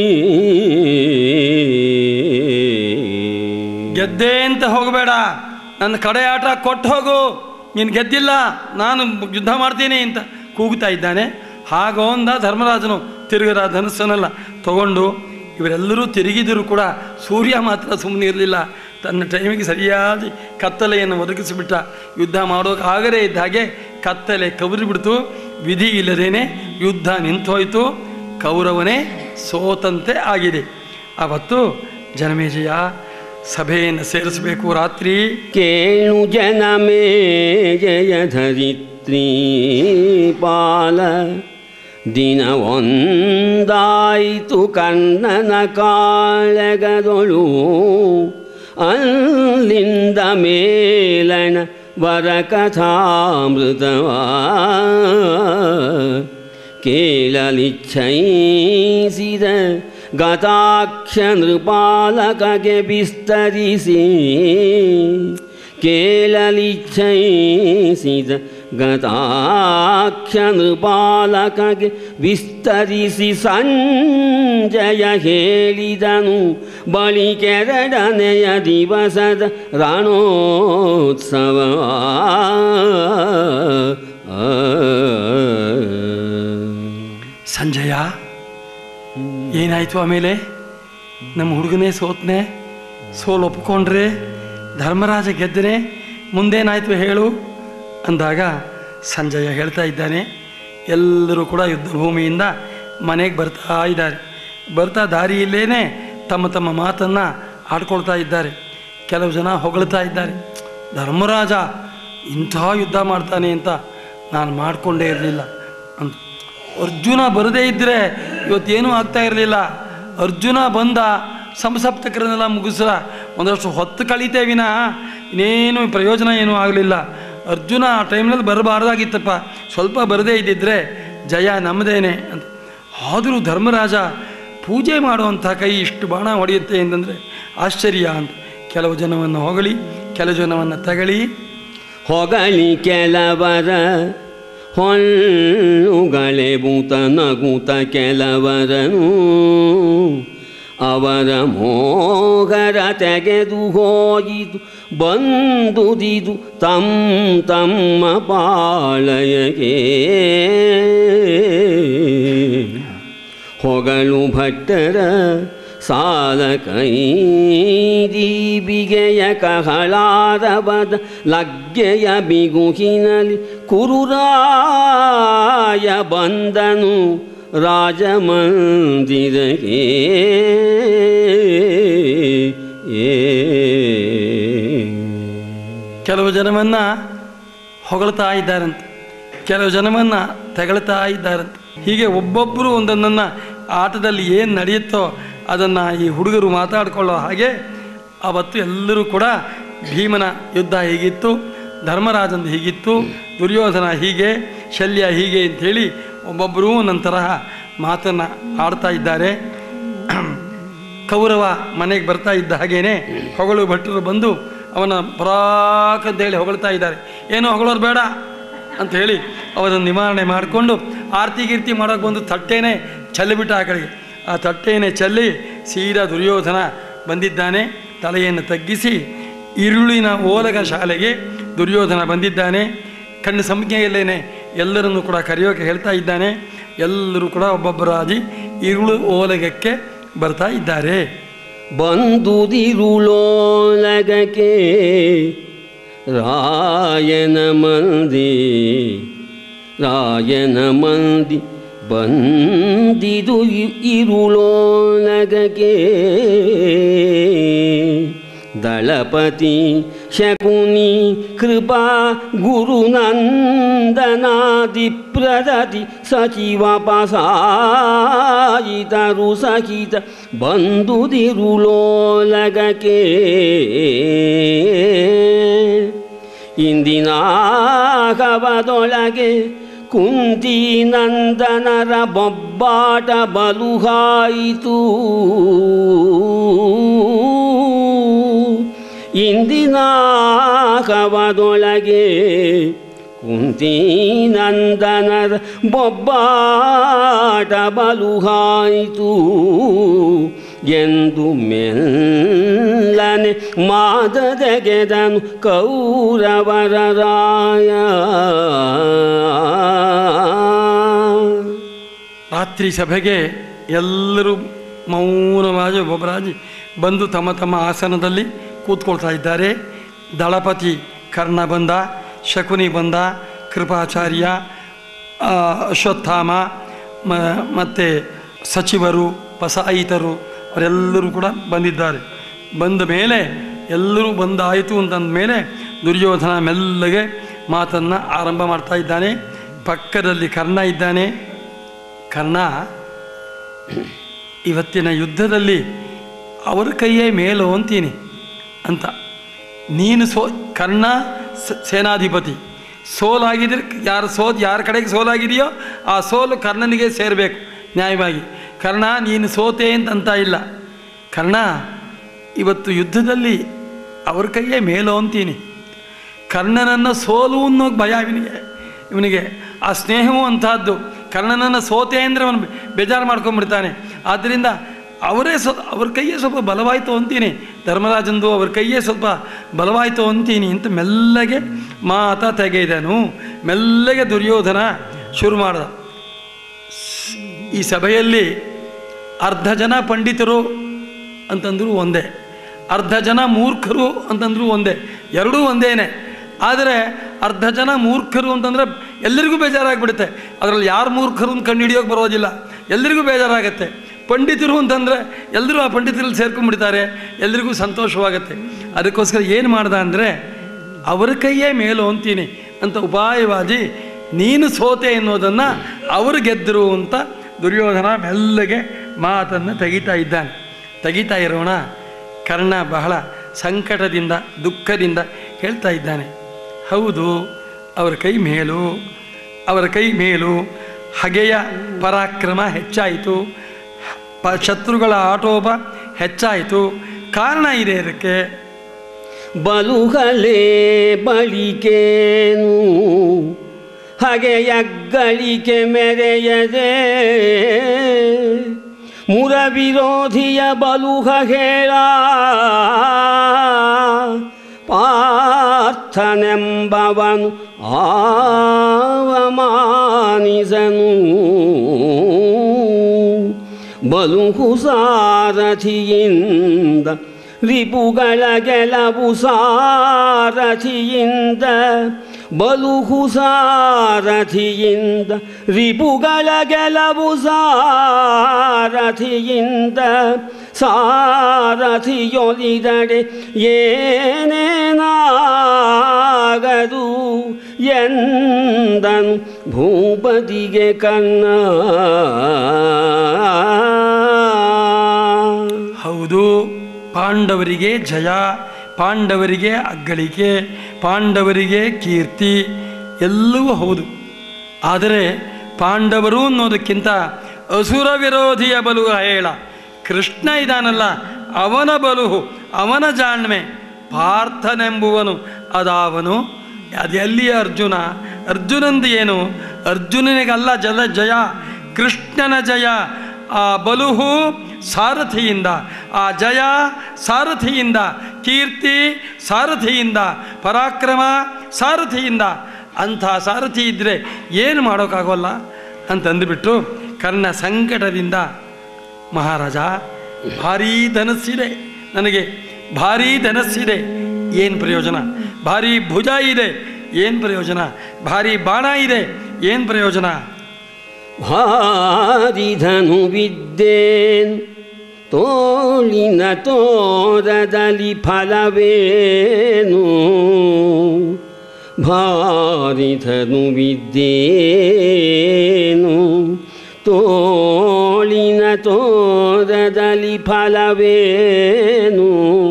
Speaker 2: ಗೆದ್ದೆ ಅಂತ ಹೋಗಬೇಡ ನನ್ನ ಕಡೆ ಆಟ ಕೊಟ್ಟು ಹೋಗು ನೀನು ಗೆದ್ದಿಲ್ಲ ನಾನು ಯುದ್ಧ ಮಾಡ್ತೀನಿ ಅಂತ ಕೂಗ್ತಾ ಇದ್ದಾನೆ ಹಾಗೊಂದ ಧರ್ಮರಾಜನು ತಿರುಗರ ಧನುಸ್ಸನ್ನೆಲ್ಲ ತಗೊಂಡು ಇವರೆಲ್ಲರೂ ತಿರುಗಿದರೂ ಕೂಡ ಸೂರ್ಯ ಮಾತ್ರ ಸುಮ್ಮನೆ ಇರಲಿಲ್ಲ ತನ್ನ ಟೈಮಿಗೆ ಸರಿಯಾದ ಕತ್ತಲೆಯನ್ನು ಒದಗಿಸಿಬಿಟ್ಟ ಯುದ್ಧ ಮಾಡೋಕೆ ಆಗದೇ ಇದ್ದ ಹಾಗೆ ಕತ್ತಲೆ ಕವರಿ ಬಿಡ್ತು ವಿಧಿ ಇಲ್ಲದೇನೆ ಯುದ್ಧ ನಿಂತೋಯ್ತು ಕೌರವನೇ ಸೋತಂತೆ ಆಗಿದೆ ಅವತ್ತು ಜನಮೇಜಯ ಸಭೆಯನ್ನು ಸೇರಿಸಬೇಕು ರಾತ್ರಿ
Speaker 1: ಕೇಳು ಜನಮೇ ಜಯ ಧರಿತ್ರಿ ಪಾಲ ದಿನವೊಂದಾಯಿತು ಕರ್ಣನ ಕಾಳಗದೊಳು ಅಲ್ಲಿಂದ ಮೇಲಣ ವರ ಕಥಾಮೃತವಾ ಕೇಳಲಿಚ್ಛೈಸಿದ ಗತಾಕ್ಷ ನೃಪಾಲಕಗೆ ವಿಸ್ತರಿಸಿ ಕೇಳಲಿಚ್ಛೈಸಿದ ಗತಾಕ್ಷ ನೃಪಾಲಕಗೆ ವಿಸ್ತರಿಸಿ ಸಂಜಯ ಹೇಳಿದನು ಬಳಿಕೆರಡನೆಯ ದಿವಸದ ರಣೋತ್ಸವ
Speaker 2: ಸಂಜಯ ಏನಾಯಿತು ಆಮೇಲೆ ನಮ್ಮ ಹುಡುಗನೇ ಸೋತ್ನೆ ಸೋಲು ಒಪ್ಕೊಂಡ್ರೆ ಧರ್ಮರಾಜ ಗೆದ್ದನೆ ಮುಂದೇನಾಯಿತು ಹೇಳು ಅಂದಾಗ ಸಂಜಯ ಹೇಳ್ತಾ ಇದ್ದಾನೆ ಎಲ್ಲರೂ ಕೂಡ ಯುದ್ಧ ಭೂಮಿಯಿಂದ ಮನೆಗೆ ಬರ್ತಾ ಇದ್ದಾರೆ ಬರ್ತಾ ದಾರಿಯಲ್ಲೇನೆ ತಮ್ಮ ತಮ್ಮ ಮಾತನ್ನು ಆಡ್ಕೊಳ್ತಾ ಇದ್ದಾರೆ ಕೆಲವು ಜನ ಹೊಗಳ್ತಾ ಇದ್ದಾರೆ ಧರ್ಮರಾಜ ಇಂಥ ಯುದ್ಧ ಮಾಡ್ತಾನೆ ಅಂತ ನಾನು ಮಾಡಿಕೊಂಡೇ ಇರಲಿಲ್ಲ ಅಂತ ಅರ್ಜುನ ಬರದೇ ಇದ್ದರೆ ಇವತ್ತೇನೂ ಆಗ್ತಾ ಇರಲಿಲ್ಲ ಅರ್ಜುನ ಬಂದ ಸಂಸಪ್ತಕರನ್ನೆಲ್ಲ ಮುಗಿಸ್ರ ಒಂದಷ್ಟು ಹೊತ್ತು ಕಳೀತೇ ವಿನ ಇನ್ನೇನು ಪ್ರಯೋಜನ ಏನೂ ಆಗಲಿಲ್ಲ ಅರ್ಜುನ ಆ ಟೈಮ್ನಲ್ಲಿ ಬರಬಾರ್ದಾಗಿತ್ತಪ್ಪ ಸ್ವಲ್ಪ ಬರದೇ ಇದ್ದಿದ್ರೆ ಜಯ ನಮ್ಮದೇನೆ ಅಂತ ಆದರೂ ಧರ್ಮರಾಜ ಪೂಜೆ ಮಾಡುವಂಥ ಕೈ ಇಷ್ಟು ಬಾಣ ಹೊಡೆಯುತ್ತೆ ಅಂತಂದರೆ ಆಶ್ಚರ್ಯ ಅಂತ ಕೆಲವು ಜನವನ್ನು ಹೊಗಳಿ ಕೆಲವು ಜನವನ್ನು ತಗಳಿ
Speaker 1: ಹೊಗಳಿ ಕೆಲವರ ಹೊಳ್ಳುಗಳೆ ಬೂತ ನಗುತ ಕೆಲವರನು ಅವರ ಮೋಗರ ತೆಗೆದು ಹೋಗಿತು ಬಂದುದಿದು ತಮ್ಮ ತಮ್ಮ ಪಾಳಯಗೆ ಹೊಗಳು ಭಟ್ಟರ ಸಾಲ ಕೈದೀಬಿಗೆಯ ಕಹಳಾರವದ ಲಗ್ಗೆಯ ಬಿಗುಹಿನಲಿ ಕುರುರಾಯ ಬಂದನು ರಾಜಮಂದಿರಗೆ
Speaker 2: ಕೆಲವು ಜನವನ್ನು ಹೊಗಳ್ತಾ ಇದ್ದಾರಂತೆ ಕೆಲವು ಜನವನ್ನು ತೆಗಳ್ತಾ ಇದ್ದಾರಂತೆ ಹೀಗೆ ಒಬ್ಬೊಬ್ಬರು ಒಂದೊಂದನ್ನು ಆಟದಲ್ಲಿ ಏನು ನಡೆಯುತ್ತೋ ಅದನ್ನು ಈ ಹುಡುಗರು ಮಾತಾಡಿಕೊಳ್ಳೋ ಹಾಗೆ ಅವತ್ತು ಎಲ್ಲರೂ ಕೂಡ ಭೀಮನ ಯುದ್ಧ ಹೀಗಿತ್ತು ಧರ್ಮರಾಜಂದು ಹೀಗಿತ್ತು ದುರ್ಯೋಧನ ಹೀಗೆ ಶಲ್ಯ ಹೀಗೆ ಅಂಥೇಳಿ ಒಬ್ಬೊಬ್ಬರೂ ಒಂದೊಂದು ತರಹ ಮಾತನ್ನು ಆಡ್ತಾ ಇದ್ದಾರೆ ಕೌರವ ಮನೆಗೆ ಬರ್ತಾ ಇದ್ದ ಹಾಗೇನೆ ಹೊಗಳು ಭಟ್ಟರು ಬಂದು ಅವನ ಪರಾಕ್ ಅಂತೇಳಿ ಹೊಗಳ್ತಾ ಇದ್ದಾರೆ ಏನು ಹೊಗಳೋರು ಬೇಡ ಅಂತ ಹೇಳಿ ಅವರನ್ನು ನಿವಾರಣೆ ಮಾಡಿಕೊಂಡು ಆರ್ತಿ ಗೀರ್ತಿ ಮಾಡೋಕೆ ಬಂದು ತಟ್ಟೆನೇ ಚೆಲ್ಲಿಬಿಟ್ಟ ಆ ಕಡೆಗೆ ಆ ತಟ್ಟೆಯನ್ನೇ ಚೆಲ್ಲಿ ಸೀದಾ ದುರ್ಯೋಧನ ಬಂದಿದ್ದಾನೆ ತಲೆಯನ್ನು ತಗ್ಗಿಸಿ ಇರುಳಿನ ಓಲಗ ಶಾಲೆಗೆ ದುರ್ಯೋಧನ ಬಂದಿದ್ದಾನೆ ಕಣ್ಣು ಸಂಜ್ಞೆಯಲ್ಲೇನೆ ಎಲ್ಲರನ್ನು ಕೂಡ ಕರೆಯೋಕೆ ಹೇಳ್ತಾ ಇದ್ದಾನೆ ಎಲ್ಲರೂ ಕೂಡ ಒಬ್ಬೊಬ್ಬರಾಗಿ ಇರುಳು ಓಲಗಕ್ಕೆ ಬರ್ತಾ ಇದ್ದಾರೆ
Speaker 1: ಬಂದುದಿರುಳೋಲಗಕ್ಕೆ ರಾಯನ ಮಂದಿ ರಾಯನ ಮಂದಿ ಬಂದಿದು ಇ- ಇರುಳೋಲಗಕ್ಕೆ ದಳಪತಿ ಶಕುನಿ ಕೃಪಾ ಗುರುನಂದನಾದಿ ಪ್ರದತಿ ಸಚಿವ ಪಸಾಯಿತರು ಸಹಿತ ಬಂದುದಿರುಳೋಲಗಕ್ಕೆ ಇಂದಿನ ಕವದೊಳಗೆ ಕುಂತಿ ನಂದನರ ಬೊಬ್ಬಾಟ ಬಲುಹಾಯಿತು ಇಂದಿನ ಕವದೊಳಗೆ ಕುಂತಿ ನಂದನರ ಬೊಬ್ಬಾಟ ಬಲುಹಾಯಿತು ಎಂದು ಮೆಲ್ಲನೆ ಮಾದದಗೆದನು ಕೌರವರ ರಾಯ
Speaker 2: ರಾತ್ರಿ ಸಭೆಗೆ ಎಲ್ಲರೂ ಮೌನವಾಗಿ ಒಬ್ಬೊಬ್ಬರಾಗಿ ಬಂದು ತಮ್ಮ ತಮ್ಮ ಆಸನದಲ್ಲಿ ಕೂತ್ಕೊಳ್ತಾ ಇದ್ದಾರೆ ದಳಪತಿ ಕರ್ಣ ಬಂದ ಶಕುನಿ ಬಂದ ಕೃಪಾಚಾರ್ಯ ಆ, ಅಶ್ವತ್ಥಾಮ ಮ ಮತ್ತು ಸಚಿವರು ಪಸಾಯಿತರು ಅವರೆಲ್ಲರೂ ಕೂಡ ಬಂದಿದ್ದಾರೆ ಬಂದ ಮೇಲೆ ಎಲ್ಲರೂ ಬಂದಾಯಿತು ಅಂತಂದ ಮೇಲೆ ದುರ್ಯೋಧನ ಮೆಲ್ಲಗೆ ಮಾತನ್ನು ಆರಂಭ ಮಾಡ್ತಾ ಇದ್ದಾನೆ ಪಕ್ಕದಲ್ಲಿ ಕರ್ಣ ಇದ್ದಾನೆ ಕರ್ಣ ಇವತ್ತಿನ ಯುದ್ಧದಲ್ಲಿ ಅವರ ಕೈಯೇ ಮೇಲು ಅಂತೀನಿ ಅಂತ ನೀನು ಸೋ ಕರ್ಣ ಸ- ಸೇನಾಧಿಪತಿ ಸೋಲಾಗಿದ್ರೆ ಯಾರು ಸೋತ್ ಯಾರ ಕಡೆಗೆ ಸೋಲಾಗಿದೆಯೋ ಆ ಸೋಲು ಕರ್ಣನಿಗೆ ಸೇರಬೇಕು ನ್ಯಾಯವಾಗಿ ಕರ್ಣ ನೀನು ಸೋತೆ ಅಂತಂತ ಇಲ್ಲ ಕರ್ಣ ಇವತ್ತು ಯುದ್ಧದಲ್ಲಿ ಅವ್ರ ಕೈಯೇ ಮೇಲು ಅಂತೀನಿ ಕರ್ಣನನ್ನು ಸೋಲು ಅನ್ನೋ ಭಯ ಇವನಿಗೆ ಇವನಿಗೆ ಆ ಸ್ನೇಹವೂ ಅಂತಹದ್ದು ಕರ್ಣನನ್ನು ಸೋತೆ ಅಂದರೆ ಅವನು ಬೇಜಾರು ಮಾಡ್ಕೊಂಡ್ಬಿಡ್ತಾನೆ ಆದ್ದರಿಂದ ಅವರೇ ಸ್ವ ಅವ್ರ ಕೈಯೇ ಸ್ವಲ್ಪ ಬಲವಾಯಿತು ಅಂತೀನಿ ಧರ್ಮರಾಜಂದು ಅವ್ರ ಕೈಯೇ ಸ್ವಲ್ಪ ಬಲವಾಯಿತು ಅಂತೀನಿ ಅಂತ ಮೆಲ್ಲಗೆ ಮಾತ ತೆಗೆದನು ಮೆಲ್ಲಗೆ ದುರ್ಯೋಧನ ಶುರು ಮಾಡ್ದ ಈ ಸಭೆಯಲ್ಲಿ ಅರ್ಧ ಜನ ಪಂಡಿತರು ಅಂತಂದ್ರು ಒಂದೇ ಅರ್ಧ ಜನ ಮೂರ್ಖರು ಅಂತಂದ್ರು ಒಂದೇ ಎರಡೂ ಒಂದೇನೆ ಆದರೆ ಅರ್ಧ ಜನ ಮೂರ್ಖರು ಅಂತಂದರೆ ಎಲ್ಲರಿಗೂ ಬೇಜಾರಾಗ್ಬಿಡುತ್ತೆ ಅದರಲ್ಲಿ ಯಾರು ಮೂರ್ಖರು ಅಂತ ಕಂಡು ಹಿಡಿಯೋಕೆ ಬರೋದಿಲ್ಲ ಎಲ್ಲರಿಗೂ ಬೇಜಾರಾಗತ್ತೆ ಪಂಡಿತರು ಅಂತಂದರೆ ಎಲ್ಲರೂ ಆ ಪಂಡಿತರಲ್ಲಿ ಸೇರ್ಕೊಂಡ್ಬಿಡ್ತಾರೆ ಎಲ್ರಿಗೂ ಸಂತೋಷವಾಗುತ್ತೆ ಅದಕ್ಕೋಸ್ಕರ ಏನು ಮಾಡ್ದ ಅಂದರೆ ಅವರ ಕೈಯೇ ಮೇಲು ಅಂತೀನಿ ಅಂತ ಉಪಾಯವಾಗಿ ನೀನು ಸೋತೆ ಎನ್ನುವುದನ್ನು ಅವರು ಗೆದ್ದರು ಅಂತ ದುರ್ಯೋಧನ ಮೆಲ್ಲಗೆ ಮಾತನ್ನು ತೆಗಿತಾ ಇದ್ದಾನೆ ತೆಗಿತಾ ಇರೋಣ ಕರ್ಣ ಬಹಳ ಸಂಕಟದಿಂದ ದುಃಖದಿಂದ ಹೇಳ್ತಾ ಇದ್ದಾನೆ ಹೌದು ಅವರ ಕೈ ಮೇಲು ಅವರ ಕೈ ಮೇಲು ಹಗೆಯ ಪರಾಕ್ರಮ ಹೆಚ್ಚಾಯಿತು ಪ ಶತ್ರುಗಳ ಆಟೋಪ ಹೆಚ್ಚಾಯಿತು ಕಾರಣ ಇದೆ ಇದಕ್ಕೆ
Speaker 1: ಬಲುಹಲೆ ಬಳಿಕೇನು ಹಗೆಯಗ್ಗಳಿಕೆ ಮೆರೆಯದೆ ಮುರ ವಿರೋಧಿಯ ಬಲುಹ ಹೇಳ ಪಾರ್ಥನೆಂಬವನು ಆವಮಾನಿಸನು ಬಲುಹು ಸಾರಥಿಯಿಂದ ರಿಪುಗಳ ಗೆಲವು ಸಾರಥಿಯಿಂದ ಬಲುಹು ಸಾರಥಿಯಿಂದ ರಿಪುಗಳ ಗೆಲವು ಸಾರಥಿಯಿಂದ ಸಾರಥಿಯೊಲಿದಡೆ ಏನೇನಾಗದು ಎಂದನು ಭೂಪತಿಗೆ ಕನ್ನ
Speaker 2: ಹೌದು ಪಾಂಡವರಿಗೆ ಜಯ ಪಾಂಡವರಿಗೆ ಅಗ್ಗಳಿಕೆ ಪಾಂಡವರಿಗೆ ಕೀರ್ತಿ ಎಲ್ಲವೂ ಹೌದು ಆದರೆ ಪಾಂಡವರು ಅನ್ನೋದಕ್ಕಿಂತ ಅಸುರ ವಿರೋಧಿಯ ಬಲು ಹೇಳ ಕೃಷ್ಣ ಇದಾನಲ್ಲ ಅವನ ಬಲುಹು ಅವನ ಜಾಣ್ಮೆ ಪಾರ್ಥನೆಂಬುವನು ಅದಾವನು ಅದೆಲ್ಲಿಯ ಅರ್ಜುನ ಅರ್ಜುನಂದು ಏನು ಅರ್ಜುನನಿಗಲ್ಲ ಜಲ ಜಯ ಕೃಷ್ಣನ ಜಯ ಆ ಬಲುಹು ಸಾರಥಿಯಿಂದ ಆ ಜಯ ಸಾರಥಿಯಿಂದ ಕೀರ್ತಿ ಸಾರಥಿಯಿಂದ ಪರಾಕ್ರಮ ಸಾರಥಿಯಿಂದ ಅಂಥ ಸಾರಥಿ ಇದ್ದರೆ ಏನು ಮಾಡೋಕ್ಕಾಗೋಲ್ಲ ಅಂತಂದುಬಿಟ್ಟು ಕರ್ಣ ಸಂಕಟದಿಂದ ಮಹಾರಾಜ ಭಾರೀ ಧನಸ್ಸಿದೆ ನನಗೆ ಭಾರೀ ಧನಸ್ಸಿದೆ ಏನು ಪ್ರಯೋಜನ ಭಾರೀ ಭುಜ ಇದೆ ಏನು ಪ್ರಯೋಜನ ಭಾರೀ ಬಾಣ ಇದೆ ಏನು ಪ್ರಯೋಜನ
Speaker 1: ಭಾರಿ ಧನು ಬಿದ್ದೇನ್ ತೋಳಿನ ತೋರದಲ್ಲಿ ಫಲವೇನು ಭಾರಿ ಧನು ಬಿದ್ದೇನು ತೋಳಿನ ತೋರದಲ್ಲಿ ಫಲವೇನು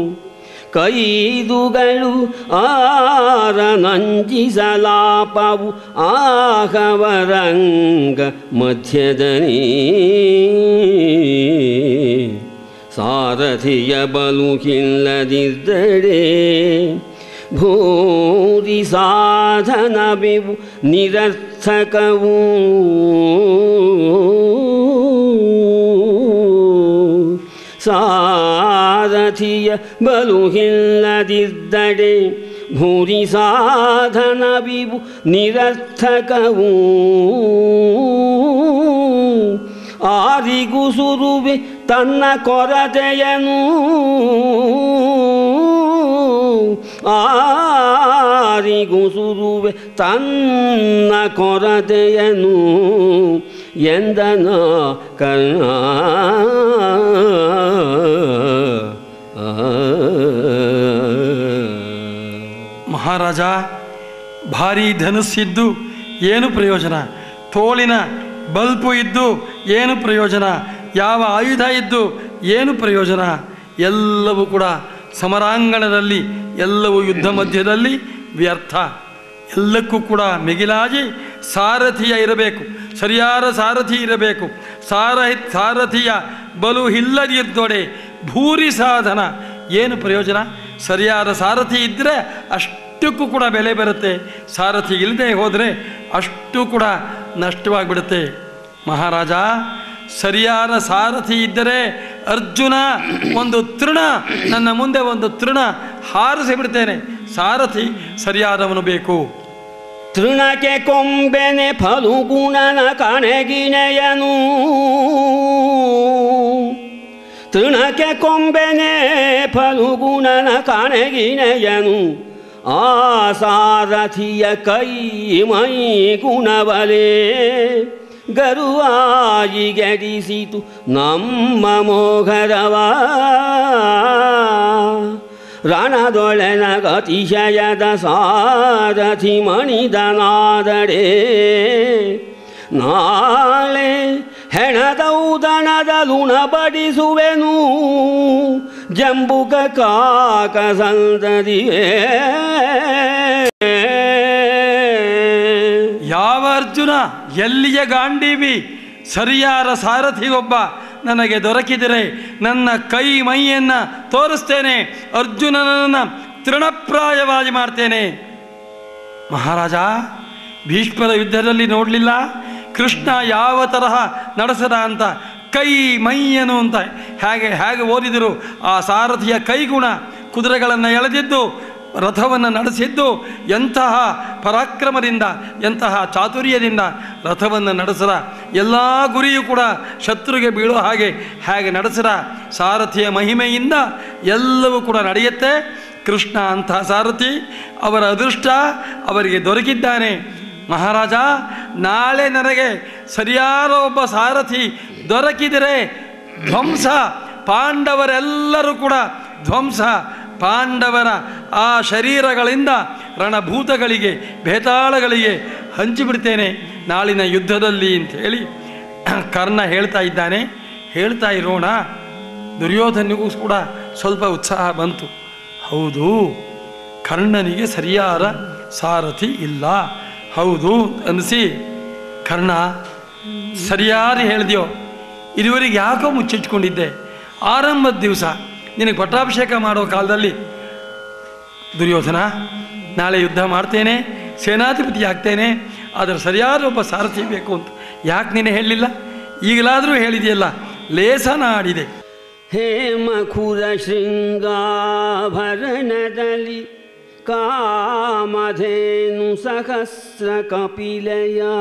Speaker 1: ಕೈದುಗಳು ಆರ ನಂಜಿಸಲಾಪವು ಆಹವರಂಗ ಮಧ್ಯದಲ್ಲಿ ಸಾರಥಿಯ ಬಲುಕಿಲ್ಲದಿದ್ದರೆ ಭೂರಿ ಸಾಧನವೆವು ನಿರರ್ಥಕವೂ ಸಾರಥಿಯ ಬಲುಹಿಲ್ಲದಿದ್ದಡೆ ಭೂರಿ ಸಾಧನವಿವು ನಿರರ್ಥಕವೂ ಆರಿಗೂ ಸುರುವೆ ತನ್ನ ಕೊರತೆಯನು ಆರಿಗೂ ಸುರುವೆ ತನ್ನ ಕೊರತೆಯನು ಎಂದನ ಕರ್ಣ
Speaker 2: ಮಹಾರಾಜ ಭಾರೀ ಧನುಸ್ಸಿದ್ದು ಏನು ಪ್ರಯೋಜನ ತೋಳಿನ ಬಲ್ಪು ಇದ್ದು ಏನು ಪ್ರಯೋಜನ ಯಾವ ಆಯುಧ ಇದ್ದು ಏನು ಪ್ರಯೋಜನ ಎಲ್ಲವೂ ಕೂಡ ಸಮರಾಂಗಣದಲ್ಲಿ ಎಲ್ಲವೂ ಯುದ್ಧ ಮಧ್ಯದಲ್ಲಿ ವ್ಯರ್ಥ ಎಲ್ಲಕ್ಕೂ ಕೂಡ ಮಿಗಿಲಾಗಿ ಸಾರಥಿಯ ಇರಬೇಕು ಸರಿಯಾದ ಸಾರಥಿ ಇರಬೇಕು ಸಾರ ಸಾರಥಿಯ ಬಲು ಇಲ್ಲದಿದ್ದೊಡೆ ಭೂರಿ ಸಾಧನ ಏನು ಪ್ರಯೋಜನ ಸರಿಯಾದ ಸಾರಥಿ ಇದ್ದರೆ ಅಷ್ಟಕ್ಕೂ ಕೂಡ ಬೆಲೆ ಬರುತ್ತೆ ಸಾರಥಿ ಇಲ್ಲದೆ ಹೋದರೆ ಅಷ್ಟು ಕೂಡ ನಷ್ಟವಾಗಿಬಿಡುತ್ತೆ ಮಹಾರಾಜ ಸರಿಯಾದ ಸಾರಥಿ ಇದ್ದರೆ ಅರ್ಜುನ ಒಂದು ತೃಣ ನನ್ನ ಮುಂದೆ ಒಂದು ತೃಣ ಹಾರಿಸಿ ಬಿಡ್ತೇನೆ ಸಾರಥಿ ಸರಿಯಾದವನು ಬೇಕು
Speaker 1: ತೃಣಕ್ಕೆ ಕೊಂಬೆನೆ ಫಲುಗುಣನ ಕಣಗಿನೆಯನು ತೃಣಕ್ಕೆ ಕೊಂಬೆನೆ ಫಲುಗುಣನ ಕಣಗಿನೆಯನು ಆ ಸಾರಥಿಯ ಕೈ ಮೈ ಗುಣವಲೇ ಗರುವಾಗಿ ಗೆಡಿಸಿತು ನಮ್ಮ ಮೋಘರವಾ ರಣದೊಳೆನ ಗತಿಶಯದ ಸಾರಥಿ ಮಣಿದನಾದಡೆ ನಾಳೆ ಹೆಣದೌದಣದ ಲುಣ ಬಡಿಸುವೆನು ಜಂಬುಕ ಕಾಕ ಸಂದದಿಯೇ
Speaker 2: ಯಾವ ಅರ್ಜುನ ಎಲ್ಲಿಯ ಗಾಂಡೀವಿ ಸರಿಯಾದ ಸಾರಥಿಗೊಬ್ಬ ನನಗೆ ದೊರಕಿದರೆ ನನ್ನ ಕೈ ಮೈಯನ್ನು ತೋರಿಸ್ತೇನೆ ಅರ್ಜುನನನ್ನು ತೃಣಪ್ರಾಯವಾಗಿ ಮಾಡ್ತೇನೆ ಮಹಾರಾಜ ಭೀಷ್ಮರ ಯುದ್ಧದಲ್ಲಿ ನೋಡಲಿಲ್ಲ ಕೃಷ್ಣ ಯಾವ ತರಹ ನಡೆಸದ ಅಂತ ಕೈ ಮೈಯನು ಅಂತ ಹೇಗೆ ಹೇಗೆ ಓದಿದರು ಆ ಸಾರಥಿಯ ಕೈಗುಣ ಕುದುರೆಗಳನ್ನು ಎಳೆದಿದ್ದು ರಥವನ್ನು ನಡೆಸಿದ್ದು ಎಂತಹ ಪರಾಕ್ರಮದಿಂದ ಎಂತಹ ಚಾತುರ್ಯದಿಂದ ರಥವನ್ನು ನಡೆಸದ ಎಲ್ಲ ಗುರಿಯೂ ಕೂಡ ಶತ್ರುಗೆ ಬೀಳೋ ಹಾಗೆ ಹೇಗೆ ನಡೆಸದ ಸಾರಥಿಯ ಮಹಿಮೆಯಿಂದ ಎಲ್ಲವೂ ಕೂಡ ನಡೆಯುತ್ತೆ ಕೃಷ್ಣ ಅಂತಹ ಸಾರಥಿ ಅವರ ಅದೃಷ್ಟ ಅವರಿಗೆ ದೊರಕಿದ್ದಾನೆ ಮಹಾರಾಜ ನಾಳೆ ನನಗೆ ಸರಿಯಾದ ಒಬ್ಬ ಸಾರಥಿ ದೊರಕಿದರೆ ಧ್ವಂಸ ಪಾಂಡವರೆಲ್ಲರೂ ಕೂಡ ಧ್ವಂಸ ಪಾಂಡವರ ಆ ಶರೀರಗಳಿಂದ ರಣಭೂತಗಳಿಗೆ ಭೇತಾಳಗಳಿಗೆ ಹಂಚಿಬಿಡ್ತೇನೆ ನಾಳಿನ ಯುದ್ಧದಲ್ಲಿ ಅಂತ ಹೇಳಿ ಕರ್ಣ ಹೇಳ್ತಾ ಇದ್ದಾನೆ ಹೇಳ್ತಾ ಇರೋಣ ದುರ್ಯೋಧನಿಗೂ ಕೂಡ ಸ್ವಲ್ಪ ಉತ್ಸಾಹ ಬಂತು ಹೌದು ಕರ್ಣನಿಗೆ ಸರಿಯಾದ ಸಾರಥಿ ಇಲ್ಲ ಹೌದು ಅನಿಸಿ ಕರ್ಣ ಸರಿಯಾಗಿ ಹೇಳ್ದ್ಯೋ ಇದುವರೆಗೆ ಯಾಕೋ ಮುಚ್ಚಿಟ್ಕೊಂಡಿದ್ದೆ ಆರಂಭದ ದಿವಸ ನಿನಗೆ ಪಟ್ಟಾಭಿಷೇಕ ಮಾಡೋ ಕಾಲದಲ್ಲಿ ದುರ್ಯೋಧನ ನಾಳೆ ಯುದ್ಧ ಮಾಡ್ತೇನೆ ಸೇನಾಧಿಪತಿ ಆಗ್ತೇನೆ ಅದರ ಸರಿಯಾದ ಒಬ್ಬ ಸಾರಥಿ ಬೇಕು ಅಂತ ಯಾಕೆ ನೀನು ಹೇಳಲಿಲ್ಲ ಈಗಲಾದರೂ ಹೇಳಿದೆಯಲ್ಲ ಲೇಸನಾಡಿದೆ
Speaker 1: ಹೇಮಖುರ ಶೃಂಗಾಭರಣದಲ್ಲಿ कामधेनुसहस्रकपिलया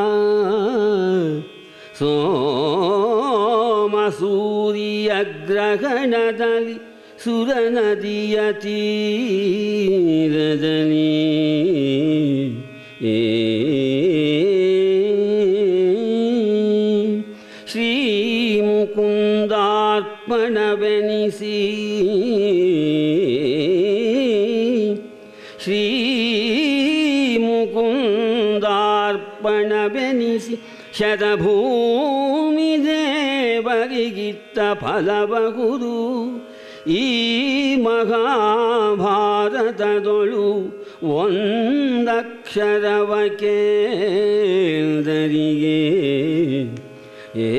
Speaker 1: सोमसूर्यग्रहणदलि सुरनदिय तीरदली ಶ್ರೀಮುಕುಂದಾರ್ಪಣವೆನಿಸಿ ಶ್ರೀಮುಕುಂದಾರ್ಪಣವೆನಿಸಿ ಶತಭೂಮಿ ದೇವರಿಗಿತ್ತ ಫಲಬಹುದು ಈ ಮಹಾಭಾರತದೊಳು ಒಂದಕ್ಷರವ ಕೇಂದರಿಗೆ ಏ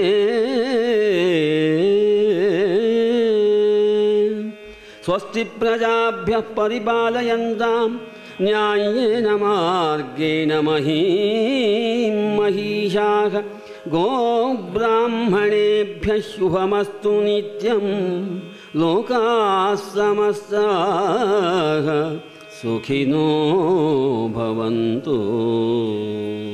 Speaker 1: ಸ್ವಸ್ತಿ ಪ್ರಜಾಭ್ಯ ಪರಿಪಾಲಯಂತಾಂ ನ್ಯಾಯೇನ ಮಾರ್ಗೇಣ ಮಹೀಂ ಮಹಿಷಾಃ ಗೋಬ್ರಾಹ್ಮಣೇಭ್ಯ ಶುಭಮಸ್ತು ನಿತ್ಯಂ ಲೋಕಾः ಸಮಸ್ತಾः ಸುಖಿನೋ ಭವಂತು